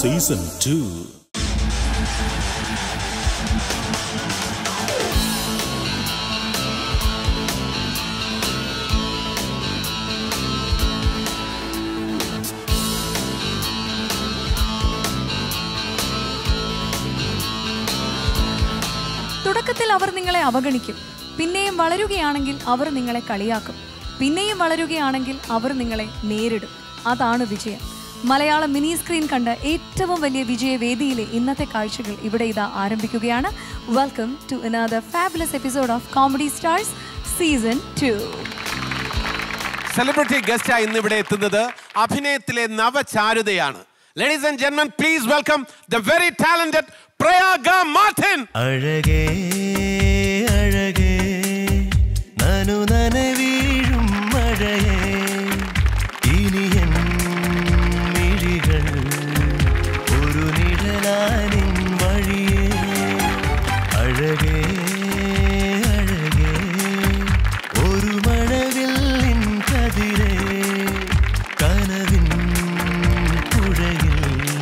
Season two തുടക്കത്തിൽ അവർ നിങ്ങളെ അവഗണിക്കും പിന്നെയും വളരുകയാണെങ്കിൽ അവർ നിങ്ങളെ കളിയാക്കും പിന്നെയും വളരുകയാണെങ്കിൽ അവർ നിങ്ങളെ നേരിടും അതാണ് വിജയം മലയാളം മിനി സ്ക്രീൻ കണ്ട ഏറ്റവും വലിയ വിജയവേദിയിലെ ഇന്നത്തെ കാഴ്ചകൾ ഇവിടെ ഇതാ ആരംഭിക്കുകയാണ് welcome to another fabulous episode of comedy stars season two celebrity ഗസ്റ്റായി ഇന്ന് ഇവിടെ എത്തുന്നത് അഭിനയത്തിലെ നവചാരുതയാണ് ലേഡീസ് ആൻഡ് ജെന്മൻ please welcome the very talented Prayaga Martin അഴകേ അഴകേ നനു നനവീഴും മഴയേ ഇനി എൻ മിഴികൾ ഒരു നിഴലാനിൻ വഴിയേ അഴകേ അഴകേ ഒരു മഴവില്ലിൻ കതിരേ കനവിൻ പുഴയിൽ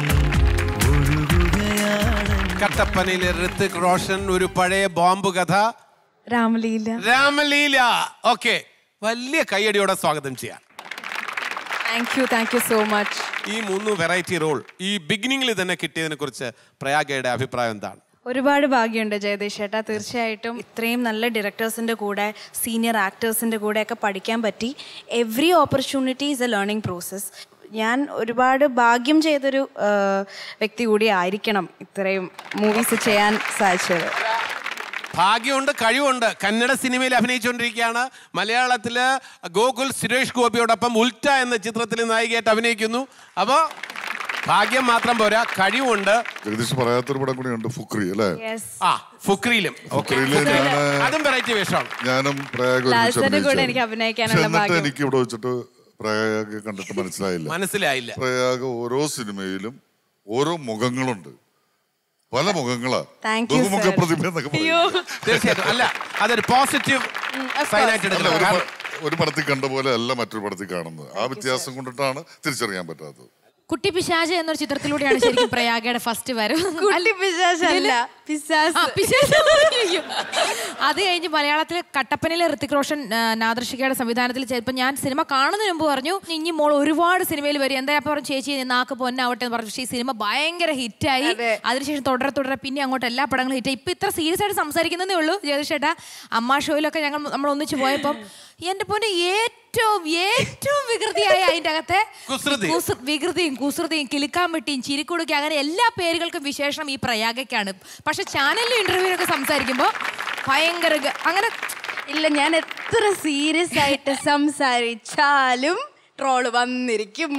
ഒഴുകുകയാണ് കട്ടപ്പനയിലെ ഋത്തിക് റോഷൻ ഒരു പഴയ ബോംബ് കഥ രാമലീല രാമലീല ഓക്കെ വലിയ കൈയടിയോടെ സ്വാഗതം ചെയ്യാം thank you thank you so much ഈ മൂന്ന് വെറൈറ്റി റോൾ ഈ ബിഗിനിങ്ങിൽ തന്നെ കിട്ടിയതിനെ കുറിച്ച് പ്രയാഗയുടെ അഭിപ്രായം എന്താണ് ഒരുപാട് ഭാഗ്യമുണ്ട് ജഗദീഷ് ചേട്ടാ തീർച്ചയായിട്ടും ഇത്രയും നല്ല ഡയറക്ടേഴ്സിൻ്റെ കൂടെ സീനിയർ ആക്ടേഴ്സിൻ്റെ കൂടെയൊക്കെ പഠിക്കാൻ പറ്റി every opportunity is a learning process ഞാൻ ഒരുപാട് ഭാഗ്യം ചെയ്തൊരു ആ, വ്യക്തി കൂടി ആയിരിക്കണം ഇത്രയും മൂവീസ് ചെയ്യാൻ സാധിച്ചത് ഭാഗ്യമുണ്ട് കഴിവുണ്ട് കന്നഡ സിനിമയിൽ അഭിനയിച്ചുകൊണ്ടിരിക്കുകയാണ് മലയാളത്തില് ഗോകുൽ സുരേഷ് ഗോപിയോടൊപ്പം ഉൽറ്റ എന്ന ചിത്രത്തിൽ നായികയായിട്ട് അഭിനയിക്കുന്നു അപ്പോൾ ഭാഗ്യം മാത്രം പോരാ കഴിവുണ്ട് ജഗദീഷ് പറയാത്തൊരു പടം കൂടിയുണ്ട് ഫുക്രി അല്ലേ യെസ് ആ ഫുക്രിയിലും ഓക്കെ ഫുക്രിയില് ഞാന് അതും വെറൈറ്റി വേഷമാണ് ഞാനും പ്രയാഗ് ഒരുമിച്ച് ലാൽസന്റെ കൂടെ അഭിനയിച്ചതാണ്. എനിക്ക് അഭിനയിക്കാനുള്ള പക്ഷെ എന്നിട്ട് ഭാഗ്യം. എനിക്ക് ഇവിടെ വെച്ചിട്ട് പ്രയാഗ് കണ്ടിട്ട് മനസ്സിലായില്ല മനസ്സിലായില്ല പ്രയാഗ് ഓരോ സിനിമയിലും ഓരോ മുഖങ്ങളുണ്ട് പല മുഖങ്ങളാ Thank you, ബഹുമുഖ sir. പ്രതിഭ എന്നൊക്കെ പറയും തീർച്ചയായിട്ടും അല്ല അതൊരു പോസിറ്റീവ് സൈനായിട്ട് അല്ല എടുക്കണം ഒരു കാരണം പ- ഒരു പടത്തിൽ കണ്ട പോലെ അല്ല മറ്റൊരു പടത്തിൽ കാണുന്നത് ആ വ്യത്യാസം കൊണ്ടിട്ടാണ് തിരിച്ചറിയാൻ പറ്റാത്തത് കുട്ടി പിശാച് എന്നൊരു ചിത്രത്തിലൂടെയാണ് ശരിക്കും പ്രയാഗയുടെ ഫസ്റ്റ് വരവ് കുട്ടി പിശാചല്ല പിശാസ് ആ, പിശാച്. അയ്യോ. അത് കഴിഞ്ഞ് മലയാളത്തിലെ കട്ടപ്പനയിലെ ഋത്തിക് റോഷൻ ആ, നാദർഷികയുടെ സംവിധാനത്തിൽ ചിലപ്പോൾ ഞാൻ സിനിമ കാണുന്നതിന് മുമ്പ് പറഞ്ഞു ഇനി മോൾ ഒരുപാട് സിനിമയിൽ വരും എന്താ അപ്പം പറഞ്ഞു ചേച്ചി നീ നാക്ക് പൊന്നാവട്ടെ എന്ന് പറഞ്ഞു പക്ഷേ ഈ സിനിമ ഭയങ്കര ഹിറ്റായി അതെ. അതിനുശേഷം തുടരെ തുടരെ പിന്നെ അങ്ങോട്ട് എല്ലാ പടങ്ങളും ഹിറ്റായി ഇപ്പൊ ഇത്ര സീരിയസ് ആയിട്ട് സംസാരിക്കുന്നതേ ഉള്ളൂ ജഗദീഷ് ചേട്ടാ അമ്മ ഷോയിലൊക്കെ ഞങ്ങൾ നമ്മൾ ഒന്നിച്ച് പോയപ്പം എന്റെ പൊന്നെ ഏറ്റവും ഏറ്റവും വികൃതിയായ അതിന്റെ അകത്തെ കുസൃതി. കുസൃ- വികൃതിയും കുസൃതിയും കിലുക്കാൻ വെട്ടിയും ചിരിക്കുടുക്കി അങ്ങനെ എല്ലാ പേരുകൾക്കും വിശേഷം ഈ പ്രയാഗയ്ക്കാണ് പക്ഷെ ചാനലിലും ഇന്റർവ്യൂലൊക്കെ സംസാരിക്കുമ്പോൾ ഭയങ്കര ഗ- അങ്ങനെ ഇല്ല ഞാൻ എത്ര സീരിയസ് ആയിട്ട് സംസാരിച്ചാലും ട്രോള് വന്നിരിക്കും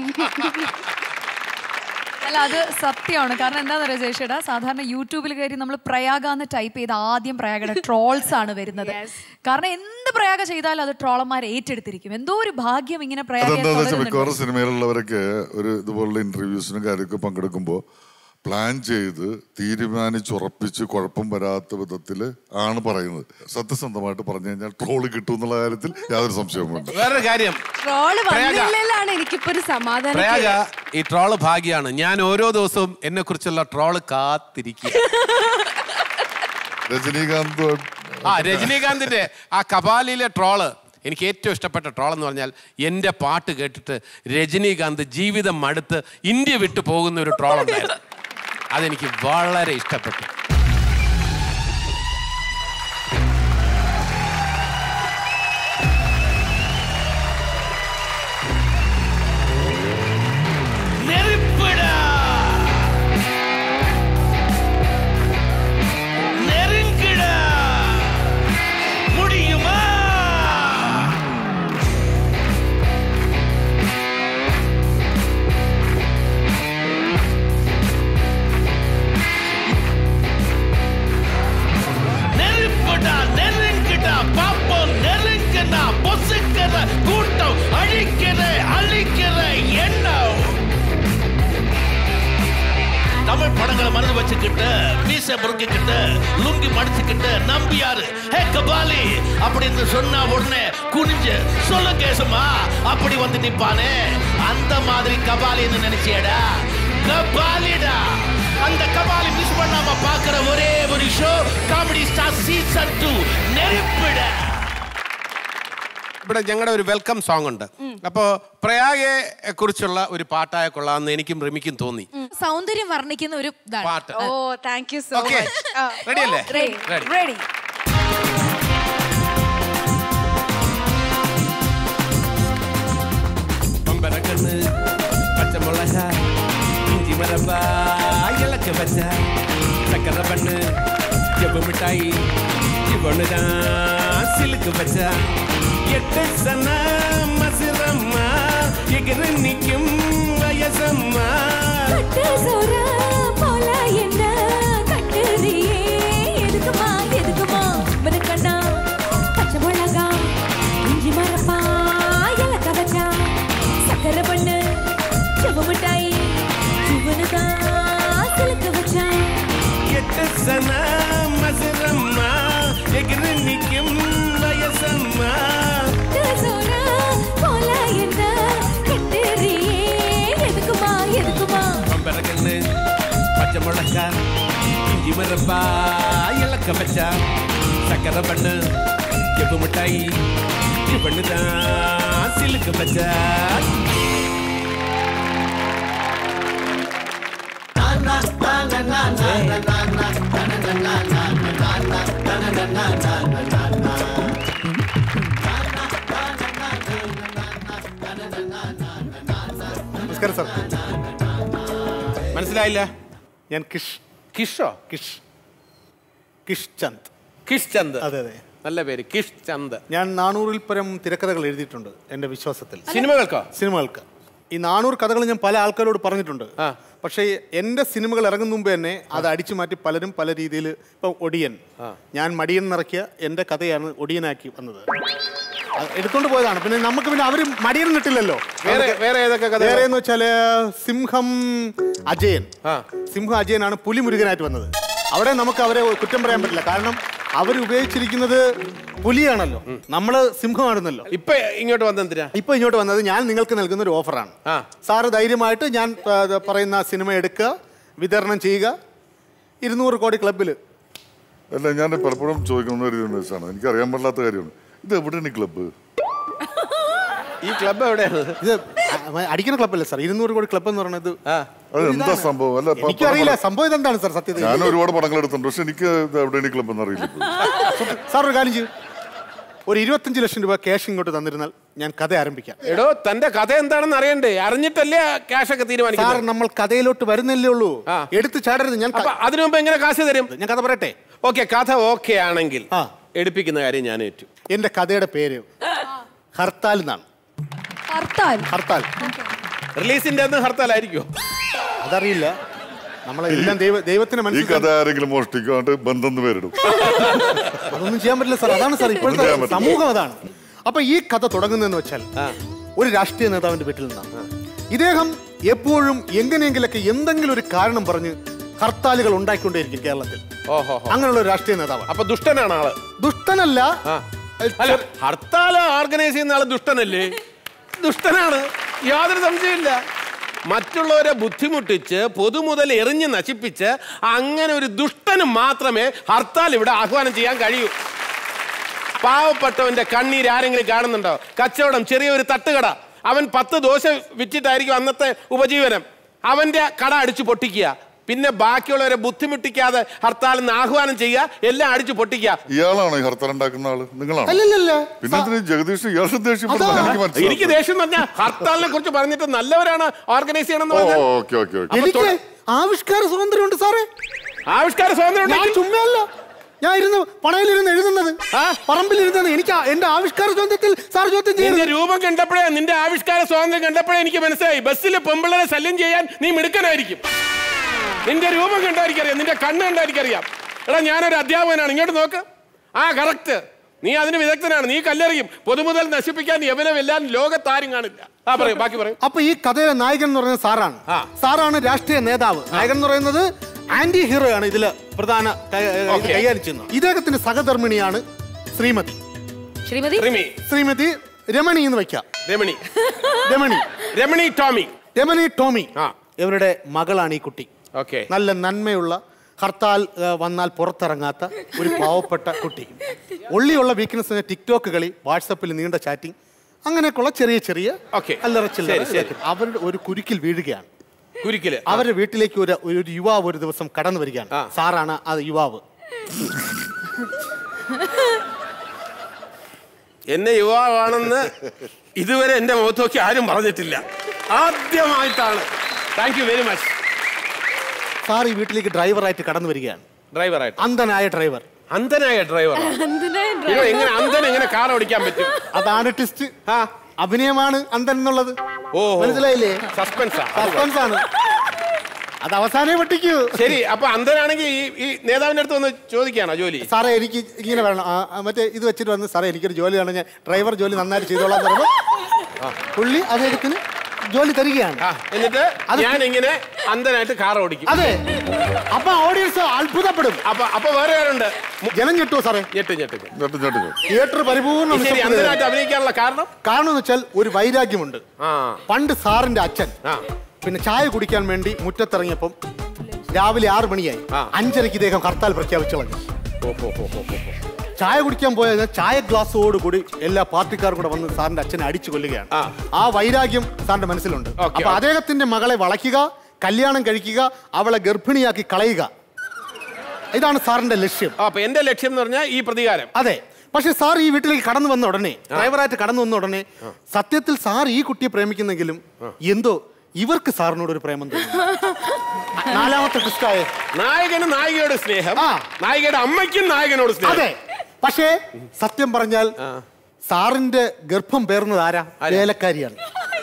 അല്ല അത് സത്യമാണ് കാരണം എന്താണെന്ന് അറിയാം ജയഷേടാ സാധാരണ യൂട്യൂബിൽ കയറി നമ്മൾ പ്രയാഗ എന്ന് ടൈപ്പ് ചെയ്ത് ആദ്യം പ്രയാഗയുടെ ട്രോൾസ് ആണ് വരുന്നത് കാരണം എന്ത് പ്രയാഗ ചെയ്താലും അത് ട്രോളന്മാർ ഏറ്റെടുത്തിരിക്കും എന്തോ ഒരു ഭാഗ്യം ഇങ്ങനെ പ്രയാഗ അതെന്താന്ന് വെച്ചാൽ മിക്കവാറും സിനിമയിലുള്ളവരൊക്കെ ഒരു ഇതുപോലുള്ള ഇന്റർവ്യൂസിനും കാര്യമൊക്കെ പങ്കെടുക്കുമ്പോൾ പ്ലാൻ ചെയ്ത് തീരുമാനിച്ചുറപ്പിച്ച് കുഴപ്പം വരാത്ത വിധത്തിൽ ആണ് പറയുന്നത് സത്യസന്ധമായിട്ട് പറഞ്ഞു കഴിഞ്ഞാൽ ട്രോള് കിട്ടും എന്നുള്ള കാര്യത്തിൽ യാതൊരു സംശയവുമുണ്ട് വേറൊരു കാര്യം ട്രോള് പ്രയാഗ. വന്നില്ലാണ് എനിക്കിപ്പോ ഒരു സമാധാനം പ്രയാഗ ഈ ട്രോള് ഭാഗ്യാണ് ഞാൻ ഓരോ ദിവസവും എന്നെ കുറിച്ചുള്ള ട്രോള് കാത്തിരിക്കുക രജനീകാന്ത് ആ രജനീകാന്തിന്റെ ആ കപാലിലെ ട്രോള് എനിക്ക് ഏറ്റവും ഇഷ്ടപ്പെട്ട ട്രോൾ എന്ന് പറഞ്ഞാൽ എൻ്റെ പാട്ട് കേട്ടിട്ട് രജനീകാന്ത് ജീവിതം മടുത്ത് ഇന്ത്യ വിട്ടു പോകുന്ന ഒരു ട്രോൾ ഉണ്ടായിരുന്നു അതെനിക്ക് വളരെ ഇഷ്ടപ്പെട്ടു நெருப்புடா நெருங்குடா முடியுமா நெருப்புடா நெருங்குடா பாப்போம் நெருங்குடா பொசுக்கிற கூட்டம் அழிக்கிற அழிக்கிற எண்ணம் தமிழ் படங்களை மனது வச்சுக்கிட்டு மீச முறுக்கிக்கிட்டு லுங்கி மடிச்சுக்கிட்டு நம்பியாரு ஹே கபாலி அப்படின்னு சொன்னா உடனே குனிஞ்சு சொல்ல கேசமா அப்படி வந்து நிப்பானே அந்த மாதிரி கபாலின்னு நினைச்சியடா கபாலிடா அந்த கபாலி மிஸ் பண்ணாம பாக்குற ஒரே ஒரு show comedy star season two நெருப்பிட ഇവിടെ ഞങ്ങളുടെ ഒരു വെൽക്കം സോങ് ഉണ്ട് അപ്പോൾ പ്രയാഗയെ കുറിച്ചുള്ള ഒരു പാട്ടായ കൊള്ളാമെന്ന് എനിക്കും റിമിക്കും തോന്നി സൗന്ദര്യം വർണ്ണിക്കുന്ന ഒരു ഇതാണ് പാട്ട് oh thank you so okay much ready അല്ലേ റെഡി റെഡി റെഡി പമ്പരക്കണ്ണ് പച്ചമുളക ഇഞ്ചി മരമ്പ ഇളക്ക് വച്ച ചക്കര പണ്ണ് ചെപ്പ് മിഠായി ഇവണുതാ സിലുക്ക് വച്ച എട്ട് സന മസിറമ്മ എകിറ് നിൽക്കും വയസ്സമ്മ கட்டு சோறா போல என்ன கட்டுறியே எதுக்குமா எதுக்குமா மனக்கண்ணா பச்சை மிளகா இஞ்சி மரப்பா இலக்க வச்சா சக்கரை பண்ணு செவ மிட்டாய் சிவனுதா சிலுக்க வச்சா എട്ട് സന മസിറമ്മ എകിറ് നിൽക്കും വയസ്സമ്മ கட்டு சோறா போல என்ன கட்டுறியே எதுக்குமா எதுக்குமா പമ്പരക്കണ്ണ് പച്ചമുളക ഇഞ്ചി മരമ്പ ഇളക്ക വച്ച ചക്കര പണ്ണ് ചെപ്പ് മിഠായി ഇവണ്ണുതാ സിലുക്ക് വച്ച നമസ്കാരം സാർ മനസ്സിലായില്ല ഞാൻ കിഷ് കിഷോ കിഷ് കിഷ് ചന്ദ് കിഷ് ചന്ദ് അതെ അതെ നല്ല പേര് കിഷ് ചന്ദ് ഞാൻ നാനൂറിൽ പരം തിരക്കഥകൾ എഴുതിയിട്ടുണ്ട് എൻ്റെ വിശ്വാസത്തിൽ സിനിമകൾക്കോ സിനിമകൾക്ക് ഈ നാനൂറ് കഥകൾ ഞാൻ പല ആൾക്കാരോട് പറഞ്ഞിട്ടുണ്ട് ആ. പക്ഷേ എൻ്റെ സിനിമകൾ ഇറങ്ങുന്ന മുമ്പ് തന്നെ അത് അടിച്ചു മാറ്റി പലരും പല രീതിയിൽ ഇപ്പം ഒടിയൻ ഞാൻ മടിയൻ നിറക്കിയ എൻ്റെ കഥയാണ് ഒടിയനാക്കി വന്നത് അത് എടുത്തോണ്ട് പോയതാണ് പിന്നെ നമുക്ക് പിന്നെ അവർ മടിയൻ നിട്ടില്ലല്ലോ വേറെ വേറെ ഏതൊക്കെ കഥ വേറെ എന്ന് വെച്ചാല് സിംഹം അജയൻ ആ. സിംഹം അജയനാണ് പുലി മുരുകനായിട്ട് വന്നത് അവിടെ നമുക്ക് അവരെ കുറ്റം പറയാൻ പറ്റില്ല കാരണം അവർ ഉപയോഗിച്ചിരിക്കുന്നത് പുലിയാണല്ലോ നമ്മള് സിംഹമാണെന്നല്ലോ ഇപ്പൊ ഇങ്ങോട്ട് വന്നെന്തിനാ ഇപ്പൊ ഇങ്ങോട്ട് വന്നത് ഞാൻ നിങ്ങൾക്ക് നൽകുന്ന ഒരു ഓഫറാണ് ആ. സാറ് ധൈര്യമായിട്ട് ഞാൻ ആ, ഇത് പറയുന്ന സിനിമ എടുക്കുക വിതരണം ചെയ്യുക ഇരുന്നൂറ് കോടി ക്ലബിൽ അല്ല ഞാൻ പലപ്പോഴും ചോദിക്കുന്ന ഒരു ഇതെന്ന് വെച്ചാണ് എനിക്ക് അറിയാൻ പാടില്ലാത്ത കാര്യമാണ് ഇത് എവിടെയാണ് ഈ ക്ലബ്ബ് ഈ ക്ലബ് എവിടെയാണ് ഇത് അ- അടിക്കുന്ന ക്ലബ്ബല്ലേ സാർ ഇരുന്നൂറ് കോടി ക്ലബ് എന്ന് പറയുന്നത് ആ അത് എന്താ സംഭവം അല്ല പ- എനിക്കറിയില്ല സംഭവം ഇതെന്താണ് സാർ സത്യത്തിൽ ഞാൻ ഒരുപാട് പടങ്ങൾ എടുത്തിട്ടുണ്ട് പക്ഷെ എനിക്ക് ഇത് എവിടെയാണ് ഈ ക്ലബ്ബ് എന്ന് അറിയില്ല ഇപ്പോഴും. സാർ ഒരു കാര്യം ചെയ്യും ഒരു ഇരുപത്തഞ്ച് ലക്ഷം രൂപ ക്യാഷ് ഇങ്ങോട്ട് തന്നിരുന്നാൽ ഞാൻ കഥ ആരംഭിക്കാം എടോ തന്റെ കഥ എന്താണെന്ന് അറിയണ്ടേ അറിഞ്ഞിട്ടല്ലേ ക്യാഷ് ഒക്കെ സാർ തീരുമാനിക്കുന്നത് നമ്മൾ കഥയിലോട്ട് വരുന്നല്ലേ ഉള്ളൂ ആ. എടുത്ത് ചാടരുത് ഞാൻ ക- അപ്പൊ അതിനു മുമ്പ് എങ്ങനെ കാശ് തരും ഞാൻ കഥ പറയട്ടെ ഓക്കെ കഥ ഓക്കെ ആണെങ്കിൽ ആ. എടുപ്പിക്കുന്ന കാര്യം ഞാൻ ഏറ്റു എന്റെ കഥയുടെ പേര് ഹർത്താൽ എന്നാണ് ഹർത്താൽ ഹർത്താൽ റിലീസിന്റെ അന്ന് ഹർത്താലായിരിക്കുമോ അതറിയില്ല നമ്മളെ എല്ലാം ദൈവ ദൈവത്തിന് ഈ മനസ്സിൽ കഥ ആരെങ്കിലും മോഷ്ടിക്കുവാണ്ട് ബന്ധം എന്ന് പേരിടും അതൊന്നും ചെയ്യാൻ പറ്റില്ല സാർ അതാണ് സാർ ഇപ്പോഴത്തെ ചെയ്യാൻ പറ്റില്ല. സമൂഹം അതാണ് അപ്പൊ ഈ കഥ തുടങ്ങുന്നതെന്ന് വെച്ചാൽ ഒരു രാഷ്ട്രീയ നേതാവിന്റെ വീട്ടിൽ നിന്നാണ് ഇദ്ദേഹം എപ്പോഴും എങ്ങനെയെങ്കിലൊക്കെ എന്തെങ്കിലും ഒരു കാരണം പറഞ്ഞ് ഹർത്താലുകൾ ഉണ്ടാക്കിക്കൊണ്ടേയിരിക്കും കേരളത്തിൽ ഓഹോ അങ്ങനെയുള്ള ഒരു രാഷ്ട്രീയ നേതാവാണ് അപ്പൊ ദുഷ്ടനാണ് ആള് ദുഷ്ടനല്ല ആ. അല്ല ഹർത്താൽ ഓർഗനൈസ് ചെയ്യുന്ന ആള് ദുഷ്ടനല്ലേ ദുഷ്ടനാണ് യാതൊരു സംശയമില്ല മറ്റുള്ളവരെ ബുദ്ധിമുട്ടിച്ച് പൊതുമുതൽ എറിഞ്ഞ് നശിപ്പിച്ച് അങ്ങനെ ഒരു ദുഷ്ടന് മാത്രമേ ഹർത്താൽ ഇവിടെ ആഹ്വാനം ചെയ്യാൻ കഴിയൂ പാവപ്പെട്ടവന്റെ കണ്ണീര് ആരെങ്കിലും കാണുന്നുണ്ടോ കച്ചവടം ചെറിയൊരു തട്ടുകട അവൻ പത്ത് ദോശ വിറ്റിട്ടായിരിക്കും അന്നത്തെ ഉപജീവനം അവന്റെ കട അടിച്ചു പൊട്ടിക്കുക പിന്നെ ബാക്കിയുള്ളവരെ ബുദ്ധിമുട്ടിക്കാതെ ഹർത്താലിന് ആഹ്വാനം ചെയ്യുക എല്ലാം അടിച്ചു പൊട്ടിക്കുക ഇയാളാണോ ഈ ഹർത്താൽ ഉണ്ടാക്കുന്ന ആള് നിങ്ങളാണോ അല്ലല്ലല്ല പിന്നെ എന്തിനാ ജഗദീഷ് ഇയാളുടെ ദേഷ്യപ്പെടുന്നത് എനിക്ക് എനിക്ക് മനസ്സിലായി ദേഷ്യം എന്ന് പറഞ്ഞാൽ ഹർത്താലിനെ കുറിച്ച് പറഞ്ഞിട്ട് നല്ലവരാണ് ഓർഗനൈസ് ചെയ്യണമെന്ന് ഓ പറഞ്ഞാൽ ഓക്കെ ഓക്കെ ഓക്കെ അപ്പൊ എനിക്ക് തൊ- ആവിഷ്കാര സ്വാതന്ത്ര്യമുണ്ട് സാറേ ആവിഷ്കാര സ്വാതന്ത്ര്യം ഞാൻ ഉണ്ടെങ്കിൽ ചുമ്മയല്ല ഞാൻ ഇരുന്ന് പണയിലിരുന്ന് എഴുതുന്നത് ആ? പറമ്പിലിരുന്നത് എനിക്ക് ആ- എന്റെ ആവിഷ്കാര സ്വാതന്ത്ര്യത്തിൽ സാർ ചോദ്യം നിന്റെ ചെയ്യരുത് രൂപം കണ്ടപ്പോഴേ നിന്റെ ആവിഷ്കാര സ്വാതന്ത്ര്യം കണ്ടപ്പോഴേ എനിക്ക് മനസ്സിലായി ബസ്സിൽ പെമ്പിള്ളരെ ശല്യം ചെയ്യാൻ നീ മിടുക്കനായിരിക്കും നിന്റെ രൂപം കണ്ടാ എനിക്കറിയാം നിന്റെ കണ്ണ് കണ്ടാ എനിക്കറിയാം എടാ ഞാനൊരു അധ്യാപകനാണ് ഇങ്ങോട്ട് നോക്ക് ആ കറക്റ്റ് നീ അതിന് വിദഗ്ധനാണ് നീ കല്ലെറിയും പൊതുമുതൽ നശിപ്പിക്കാൻ യവനം എല്ലാം ലോകത്താരും കാണില്ല ആ പറയും ബാക്കി പറയും അപ്പൊ ഈ കഥയിലെ നായകൻ എന്ന് പറയുന്നത് സാറാണ് ആ. സാറാണ് രാഷ്ട്രീയ നേതാവ് നായകൻ എന്ന് പറയുന്നത് ആന്റി ഹീറോ ആണ് ഇതില് പ്രധാന ക- ഇത് Okay. കൈകാര്യം ചെയ്യുന്നത് ഇദ്ദേഹത്തിന്റെ സഹധർമ്മിണിയാണ് ശ്രീമതി ശ്രീമതി റിമി ശ്രീമതി രമണി എന്ന് വെക്കാം രമണി രമണി രമണി ടോമി രമണി ടോമി ആ. ഇവരുടെ മകളാണ് ഈ കുട്ടി ഓക്കെ നല്ല നന്മയുള്ള ഹർത്താൽ ആ, വന്നാൽ പുറത്തിറങ്ങാത്ത ഒരു പാവപ്പെട്ട കുട്ടി ഒള്ളിയുള്ള വീക്ക്നെസ് ടിക്ടോക്ക് കളി വാട്സപ്പിൽ നീണ്ട ചാറ്റിംഗ് അങ്ങനെയൊക്കെയുള്ള ചെറിയ ചെറിയ Okay. അല്ലറ ചില്ലറ ശരി, ശരി. ഇതൊക്കെ. അവരുടെ ഒരു കുരുക്കിൽ വീഴുകയാണ് കുരിക്കല് അവരുടെ വീട്ടിലേക്ക് ഒരു ഒരു യുവാവ് ഒരു ദിവസം കടന്നു വരികയാണ് ആ. സാറാണ് അത് യുവാവ് എന്നെ യുവാവാണെന്ന് ഇതുവരെ എന്റെ മുഖത്ത് നോക്കി ആരും പറഞ്ഞിട്ടില്ല ആദ്യമായിട്ടാണ് thank you very much sir ഈ വീട്ടിലേക്ക് ഡ്രൈവറായിട്ട് കടന്നു വരികയാണ് ഡ്രൈവറായിട്ട് അന്ധനായ ഡ്രൈവർ അന്ധനായ ഡ്രൈവർ എങ്ങനെ അന്ധൻ എങ്ങനെ കാർ ഓടിക്കാൻ പറ്റും അതാണ് ടിസ്റ്റ് ആ അഭിനയമാണ് അന്ധൻ എന്നുള്ളത് ഓ മനസ്സിലായില്ലേ സസ്പെൻസാ സസ്പെൻസ് ആണ് അത് അവസാനേ പൊട്ടിക്കൂ ശരി അപ്പൊ അന്ധനാണെങ്കിൽ ഈ ഈ നേതാവിന്റെ അടുത്ത് വന്ന് ചോദിക്കുകയാണോ ജോലി സാറേ എനിക്ക് ഇങ്ങനെ വേണം ആ, ആ, മറ്റേ ഇത് വെച്ചിട്ട് വന്ന് സാറേ എനിക്കൊരു ജോലി വേണം ഞാൻ ഡ്രൈവർ ജോലി നന്നായിട്ട് ചെയ്തോളാം എന്ന് പറയുമ്പോൾ പുള്ളി അദ്ദേഹത്തിന് ജോലി തരികയാണ് ആ എന്നിട്ട് അത് ഞാൻ ഇങ്ങനെ അന്ധനായിട്ട് കാർ ഓടിക്കും അതെ അപ്പൊ ഓഡിയൻസ് അത്ഭുതപ്പെടും അപ്പൊ അപ്പൊ വേറെ ആരുണ്ട് മു- ജനം ഞെട്ടുവോ സാറേ ഞെട്ട് ഞെട്ട് ഞെട്ട്. ഞെട്ട് ഞെട്ട് ഞെട്ട്. തിയേറ്റർ പരിപൂർണ്ണ ശരി നിശബ്ദതയാണ്. അന്ധനായിട്ട് അഭിനയിക്കാനുള്ള കാരണം കാരണം എന്ന് വെച്ചാൽ ഒരു വൈരാഗ്യമുണ്ട് ആ പണ്ട് സാറിന്റെ അച്ഛൻ ആ പിന്നെ ചായ കുടിക്കാൻ വേണ്ടി മുറ്റത്തിറങ്ങിയപ്പം രാവിലെ ആറ് മണിയായി ആ. അഞ്ചരയ്ക്ക് ഇദ്ദേഹം ഹർത്താൽ പ്രഖ്യാപിച്ചു കളഞ്ഞു ഓ, ഓ, ഓ, ഓ, ഓ. ചായ കുടിക്കാൻ പോയ ചായ ഗ്ലാസ്സോട് കൂടി എല്ലാ പാർട്ടിക്കാരും കൂടെ വന്ന് സാറിന്റെ അച്ഛനെ അടിച്ചു കൊല്ലുകയാണ് ആ. ആ വൈരാഗ്യം സാറിന്റെ മനസ്സിലുണ്ട് ഓക്കേ, അപ്പൊ അദ്ദേഹത്തിന്റെ മകളെ വളയ്ക്കുക കല്യാണം കഴിക്കുക അവളെ ഗർഭിണിയാക്കി കളയുക ഇതാണ് സാറിന്റെ ലക്ഷ്യം ആ, അപ്പൊ എന്റെ ലക്ഷ്യം എന്ന് പറഞ്ഞാൽ ഈ പ്രതികാരം അതെ പക്ഷെ സാർ ഈ വീട്ടിലേക്ക് കടന്നു വന്ന ഉടനെ ഡ്രൈവറായിട്ട് കടന്നു വന്ന ഉടനെ സത്യത്തിൽ സാർ ഈ കുട്ടിയെ പ്രേമിക്കുന്നെങ്കിലും എന്തോ ഇവർക്ക് സാറിനോട് ഒരു പ്രേമം തോന്നി നാലാമത്തെ ട്വിസ്റ്റായ നായകന് നായികയോട് സ്നേഹം ആ. നായികയുടെ അമ്മയ്ക്കും നായകനോട് സ്നേഹം അതെ പക്ഷേ സത്യം പറഞ്ഞാൽ സാറിന്റെ ഗർഭം പേർന്നത് ആരാ വേലക്കാരിയാണ്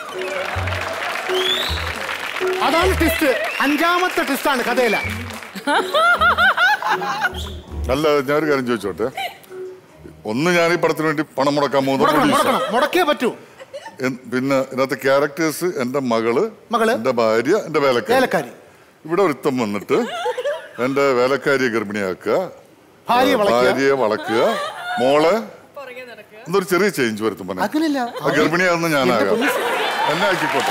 അതാണ് ട്വിസ്റ്റ് അഞ്ചാമത്തെ ട്വിസ്റ്റാണ് കഥയില അല്ല ഞാനൊരു കാര്യം ചോദിച്ചോട്ടെ ഒന്ന് ഞാൻ ഈ പടത്തിന് വേണ്ടി പണം മുടക്കാൻ പോകുന്ന മുടക്കണം producer. മുടക്കണം മുടക്കേ പറ്റൂ എൻ- പിന്നെ ഇതിനകത്ത് ക്യാരക്ടേഴ്സ് എന്റെ മകള് മകള്? എന്റെ ഭാര്യ എന്റെ വേലക്കാരി വേലക്കാരി ഇവിടെ ഒരുത്തം വന്നിട്ട് എന്റെ വേലക്കാരിയെ ഗർഭിണിയാക്കുക ഭാര്യയെ വളയ്ക്കുക. ഭാര്യയെ വളക്കുക മോളെ എന്തൊരു ചെറിയ ചേഞ്ച് വരുത്തും പറഞ്ഞെ. അങ്ങനെയല്ല ആ ഗർഭിണിയാകുന്ന ഞാനാകാം എന്നെ ആക്കിക്കോട്ടെ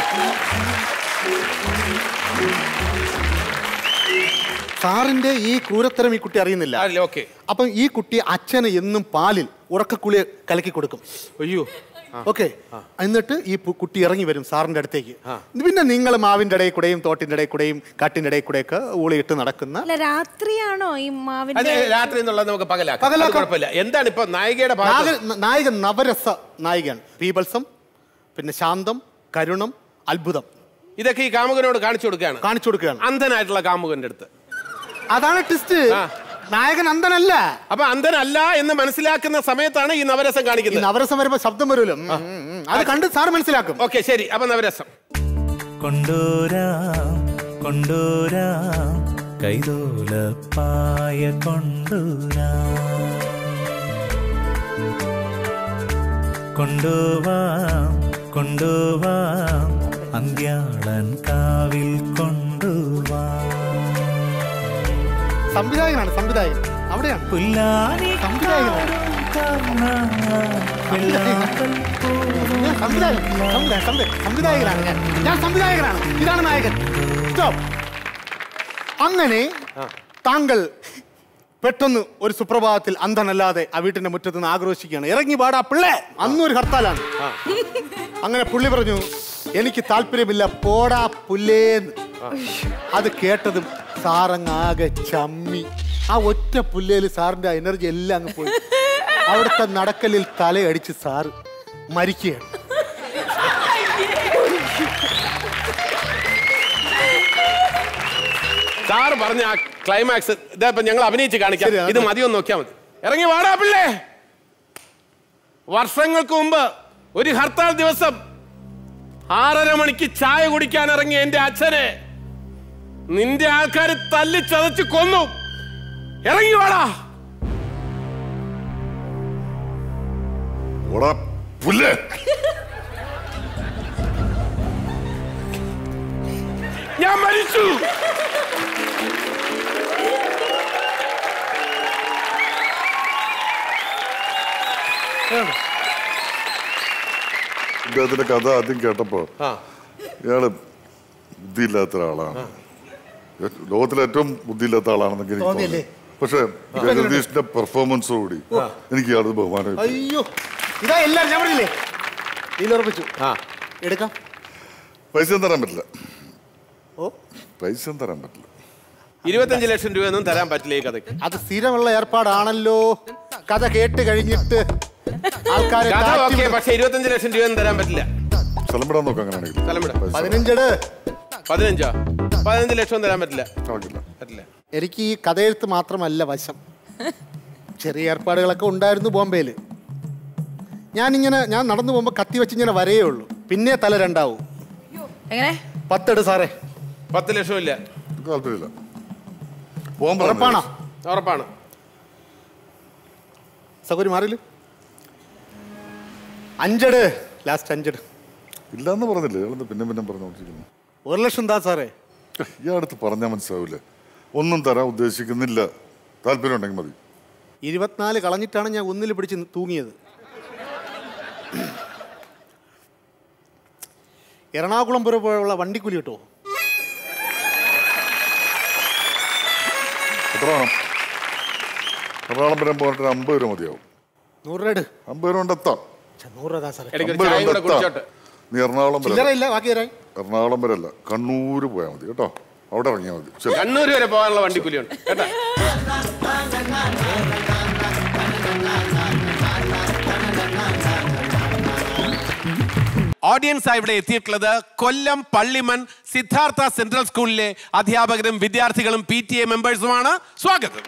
സാറിന്റെ ഈ ക്രൂരത്തരം ഈ കുട്ടി അറിയുന്നില്ല അല്ലേ ഓക്കെ അപ്പം ഈ കുട്ടി അച്ഛന് എന്നും പാലിൽ ഉറക്കക്കുളി കലക്കി കൊടുക്കും അയ്യോ ഓക്കെ എന്നിട്ട് ഈ പു- കുട്ടി ഇറങ്ങി വരും സാറിന്റെ അടുത്തേക്ക് പിന്നെ നിങ്ങൾ മാവിന്റെ ഇടയിൽ കൂടെയും തോട്ടിന്റെ ഇടയിൽ കൂടെയും കാട്ടിന്റെ ഇടയിൽ കൂടെയൊക്കെ ഊളിയിട്ട് നടക്കുന്ന അല്ല രാത്രിയാണോ ഈ അതെ മാവിന്റെ രാത്രി എന്നുള്ളത് നമുക്ക് പകലാക്കാം അത് പകലാക്കാം. കുഴപ്പമില്ല എന്താണ് ഇപ്പൊ നായികയുടെ ഭാഗത്ത് നാഗ- നായകൻ നവരസ നായികൻ പീബൽസം പിന്നെ ശാന്തം കരുണം അത്ഭുതം ഇതൊക്കെ ഈ കാമുകനോട് കാണിച്ചു കൊടുക്കുകയാണ് കാണിച്ചു കൊടുക്കുകയാണ് അന്ധനായിട്ടുള്ള കാമുകന്റെ അടുത്ത് അതാണ് ട്വിസ്റ്റ് ആ. നായകൻ അന്ധനല്ല അപ്പൊ അന്ധനല്ല എന്ന് മനസ്സിലാക്കുന്ന സമയത്താണ് ഈ നവരസം ഈ കാണിക്കുന്നത് നവരസം വരുമ്പോ ശബ്ദം വരുമല്ലോ ഉം, ഉം, ഉം. അത് കണ്ട് സാർ മനസ്സിലാക്കും ഓക്കെ ശരി അപ്പൊ നവരസം കൊണ്ടോരാം കൊണ്ടോരാം കൈതോലപ്പായ കൊണ്ടോരാം കൊണ്ടുവാം കൊണ്ടുവാം അന്ത്യാളൻ കാവിൽ കൊണ്ടുവാം സംവിധായകനാണ് സംവിധായകൻ അവിടെയാണ് പുല്ലാനി സംവിധായകനാണ് വെള്ളാമ്പൽ ഞാൻ സംവിധായകൻ സംവിധായകൻ സംവിധായകൻ സംവിധായകനാണ് ഞാൻ ഞാൻ സംവിധായകനാണ് ഇതാണ് നായകൻ സ്റ്റോപ്പ് അങ്ങനെ താങ്കൾ പെട്ടെന്ന് ഒരു സുപ്രഭാതത്തിൽ അന്ധനല്ലാതെ ആ വീട്ടിന്റെ മുറ്റത്ത് നിന്ന് ആക്രോശിക്കുകയാണ് ഇറങ്ങി പാടാ പിള്ളേ അന്നൊരു ഹർത്താലാണ് അങ്ങനെ പുള്ളി പറഞ്ഞു എനിക്ക് താല്പര്യമില്ല പോടാ പുല്ലേന്ന് അത് കേട്ടതും സാറങ്ങ് ആകെ ചമ്മി ആ ഒറ്റ പുല്ലേല് സാറിന്റെ എനർജി എല്ലാം അങ്ങ് പോയി അവിടുത്തെ നടക്കലിൽ തലയടിച്ച് സാറ് മരിക്കുകയാണ് സാറ് പറഞ്ഞ ആ ക്ലൈമാക്സ് ഇതേപ്പോ ഞങ്ങൾ അഭിനയിച്ച് കാണിക്കാം ശരി, അത് ഇത് മതിയൊന്ന് നോക്കിയാൽ മതി ഇറങ്ങി വാടാ പിള്ളേ വർഷങ്ങൾക്ക് മുമ്പ് ഒരു ഹർത്താൽ ദിവസം ആറര മണിക്ക് ചായ കുടിക്കാൻ ഇറങ്ങിയ എന്റെ അച്ഛനെ നിന്റെ ആൾക്കാർ തല്ലി ചതച്ച് കൊന്നു ഇറങ്ങി വാടാ ഓടാ പുല്ലേ ഞാൻ മരിച്ചു ഇദ്ദേഹത്തിന്റെ കഥ ആദ്യം കേട്ടപ്പോ ആ ഇയാള് ബുദ്ധിയില്ലാത്ത ഒരാളാണ് ലോകത്തിലെ ഏറ്റവും ബുദ്ധിയില്ലാത്ത ആളാണെന്നൊക്കെ എനിക്ക് തോന്നിയല്ലേ? തോന്നി പക്ഷേ ജഗദീഷിന്റെ പെർഫോമൻസോടുകൂടി എനിക്ക് ഇയാളത് ബഹുമാനം അയ്യോ ഇതാ എല്ലാം ഞാൻ പറഞ്ഞില്ലേ ഇതിലുറപ്പിച്ചു ആ എടുക്കാം പൈസ തരാൻ പറ്റില്ല ഓ പൈസ തരാൻ പറ്റില്ല ഇരുപത്തഞ്ച് ലക്ഷം രൂപയൊന്നും തരാൻ പറ്റില്ല ഈ കഥയ്ക്ക് അത് സ്ഥിരമുള്ള ഏർപ്പാടാണല്ലോ കഥ കേട്ട് കഴിഞ്ഞിട്ട് ആൾക്കാരെ കഥ താഴ്ത്തി ഓക്കെ വിടും. പക്ഷെ ഇരുപത്തഞ്ച് ലക്ഷം രൂപയൊന്നും തരാൻ പറ്റില്ല സ്ഥലം വിടാൻ നോക്കാം അങ്ങനെയാണെങ്കിൽ സ്ഥലം വിടാം. പൈസ പതിനഞ്ചെട് പതിനഞ്ചോ പതിനഞ്ച് ലക്ഷം തരാൻ പറ്റില്ല നടക്കില്ല പറ്റില്ല എനിക്ക് ഈ കഥയെഴുത്ത് മാത്രമല്ല വശം ചെറിയ ഏർപ്പാടുകളൊക്കെ ഉണ്ടായിരുന്നു ബോംബെയിൽ ഞാനിങ്ങനെ ഞാൻ നടന്നു പോകുമ്പോൾ കത്തി വെച്ച് ഇങ്ങനെ വരയേ ഉള്ളൂ പിന്നെ തല രണ്ടാവും എങ്ങനെ പത്തെട് സാറേ പത്ത് ലക്ഷം ഇല്ല എനിക്ക് താല്പര്യമില്ല പോകാൻ ഉറപ്പാണോ പറഞ്ഞു ഉറപ്പാണ് സൗകര്യം മാറിയില്ല അഞ്ചെട് ലാസ്റ്റ് അഞ്ചെട് ഇല്ലാന്ന് പറഞ്ഞില്ലേ ഇയാളെന്താ പിന്നെ പിന്നെ പറഞ്ഞുകൊണ്ടിരിക്കുന്നു ഒരു ലക്ഷം താ സാറേ ഈ അടുത്ത് പറഞ്ഞാൽ മനസ്സിലാവില്ലേ ഒന്നും തരാൻ ഉദ്ദേശിക്കുന്നില്ല താല്പര്യം ഉണ്ടെങ്കിൽ മതി ഇരുപത്തിനാല് കളഞ്ഞിട്ടാണ് ഞാൻ ഒന്നിൽ പിടിച്ച് തൂങ്ങിയത് എറണാകുളം പുറ പോയുള്ള വണ്ടിക്കൂലി കിട്ടുമോ എത്ര വേണം എറണാകുളം വരെ പോയിട്ട് ഒരു അമ്പത് രൂപ മതിയാവും നൂറ് രൂപ ഇട്. അമ്പത് രൂപ കൊണ്ട് എത്താം ഛെ, നൂറ് രൂപ താ സാറേ ഇടയ്ക്ക് ഒരു അമ്പത് ചായ രൂപ കൂടെ കൊണ്ട് കുടിച്ചോട്ടെ എത്താം നീ എറണാകുളം വരെ ചില്ലറ ഇല്ല ബാക്കി തരാൻ എറണാകുളം വരെ അല്ല കണ്ണൂര് പോയാൽ മതി കേട്ടോ അവിടെ ഇറങ്ങിയാൽ മതി ശരി കണ്ണൂർ വരെ പോകാനുള്ള വണ്ടിക്കൂലിയുണ്ട് കേട്ടോ ഓഡിയൻസ് ഇവിടെ എത്തിയിട്ടുള്ളത് കൊല്ലം പള്ളിമൺ സിദ്ധാർത്ഥ സെൻട്രൽ സ്കൂളിലെ അധ്യാപകരും വിദ്യാർത്ഥികളും പി ടി എ മെമ്പേഴ്സുമാണ് സ്വാഗതം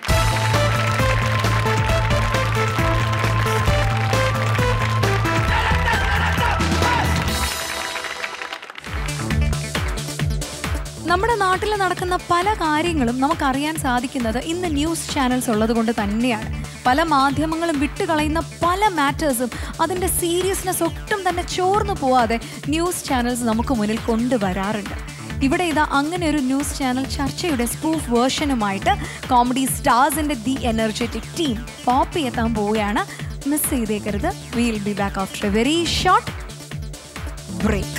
നമ്മുടെ നാട്ടിൽ നടക്കുന്ന പല കാര്യങ്ങളും നമുക്കറിയാൻ സാധിക്കുന്നത് ഇന്ന് ന്യൂസ് ചാനൽസ് ഉള്ളത് കൊണ്ട് തന്നെയാണ് പല മാധ്യമങ്ങളും വിട്ടുകളയുന്ന പല മാറ്റേഴ്സും അതിൻ്റെ സീരിയസ്നെസ് ഒട്ടും തന്നെ ചോർന്നു പോവാതെ ന്യൂസ് ചാനൽസ് നമുക്ക് മുന്നിൽ കൊണ്ടുവരാറുണ്ട് ഇവിടെ ഇതാ അങ്ങനെ ഒരു ന്യൂസ് ചാനൽ ചർച്ചയുടെ സ്പൂഫ് വേർഷനുമായിട്ട് കോമഡി സ്റ്റാർസിന്റെ ദി എനർജറ്റിക് ടീം പോപ്പ് എത്താൻ പോവുകയാണ് മിസ് ചെയ്തേക്കരുത് will be back after a very short break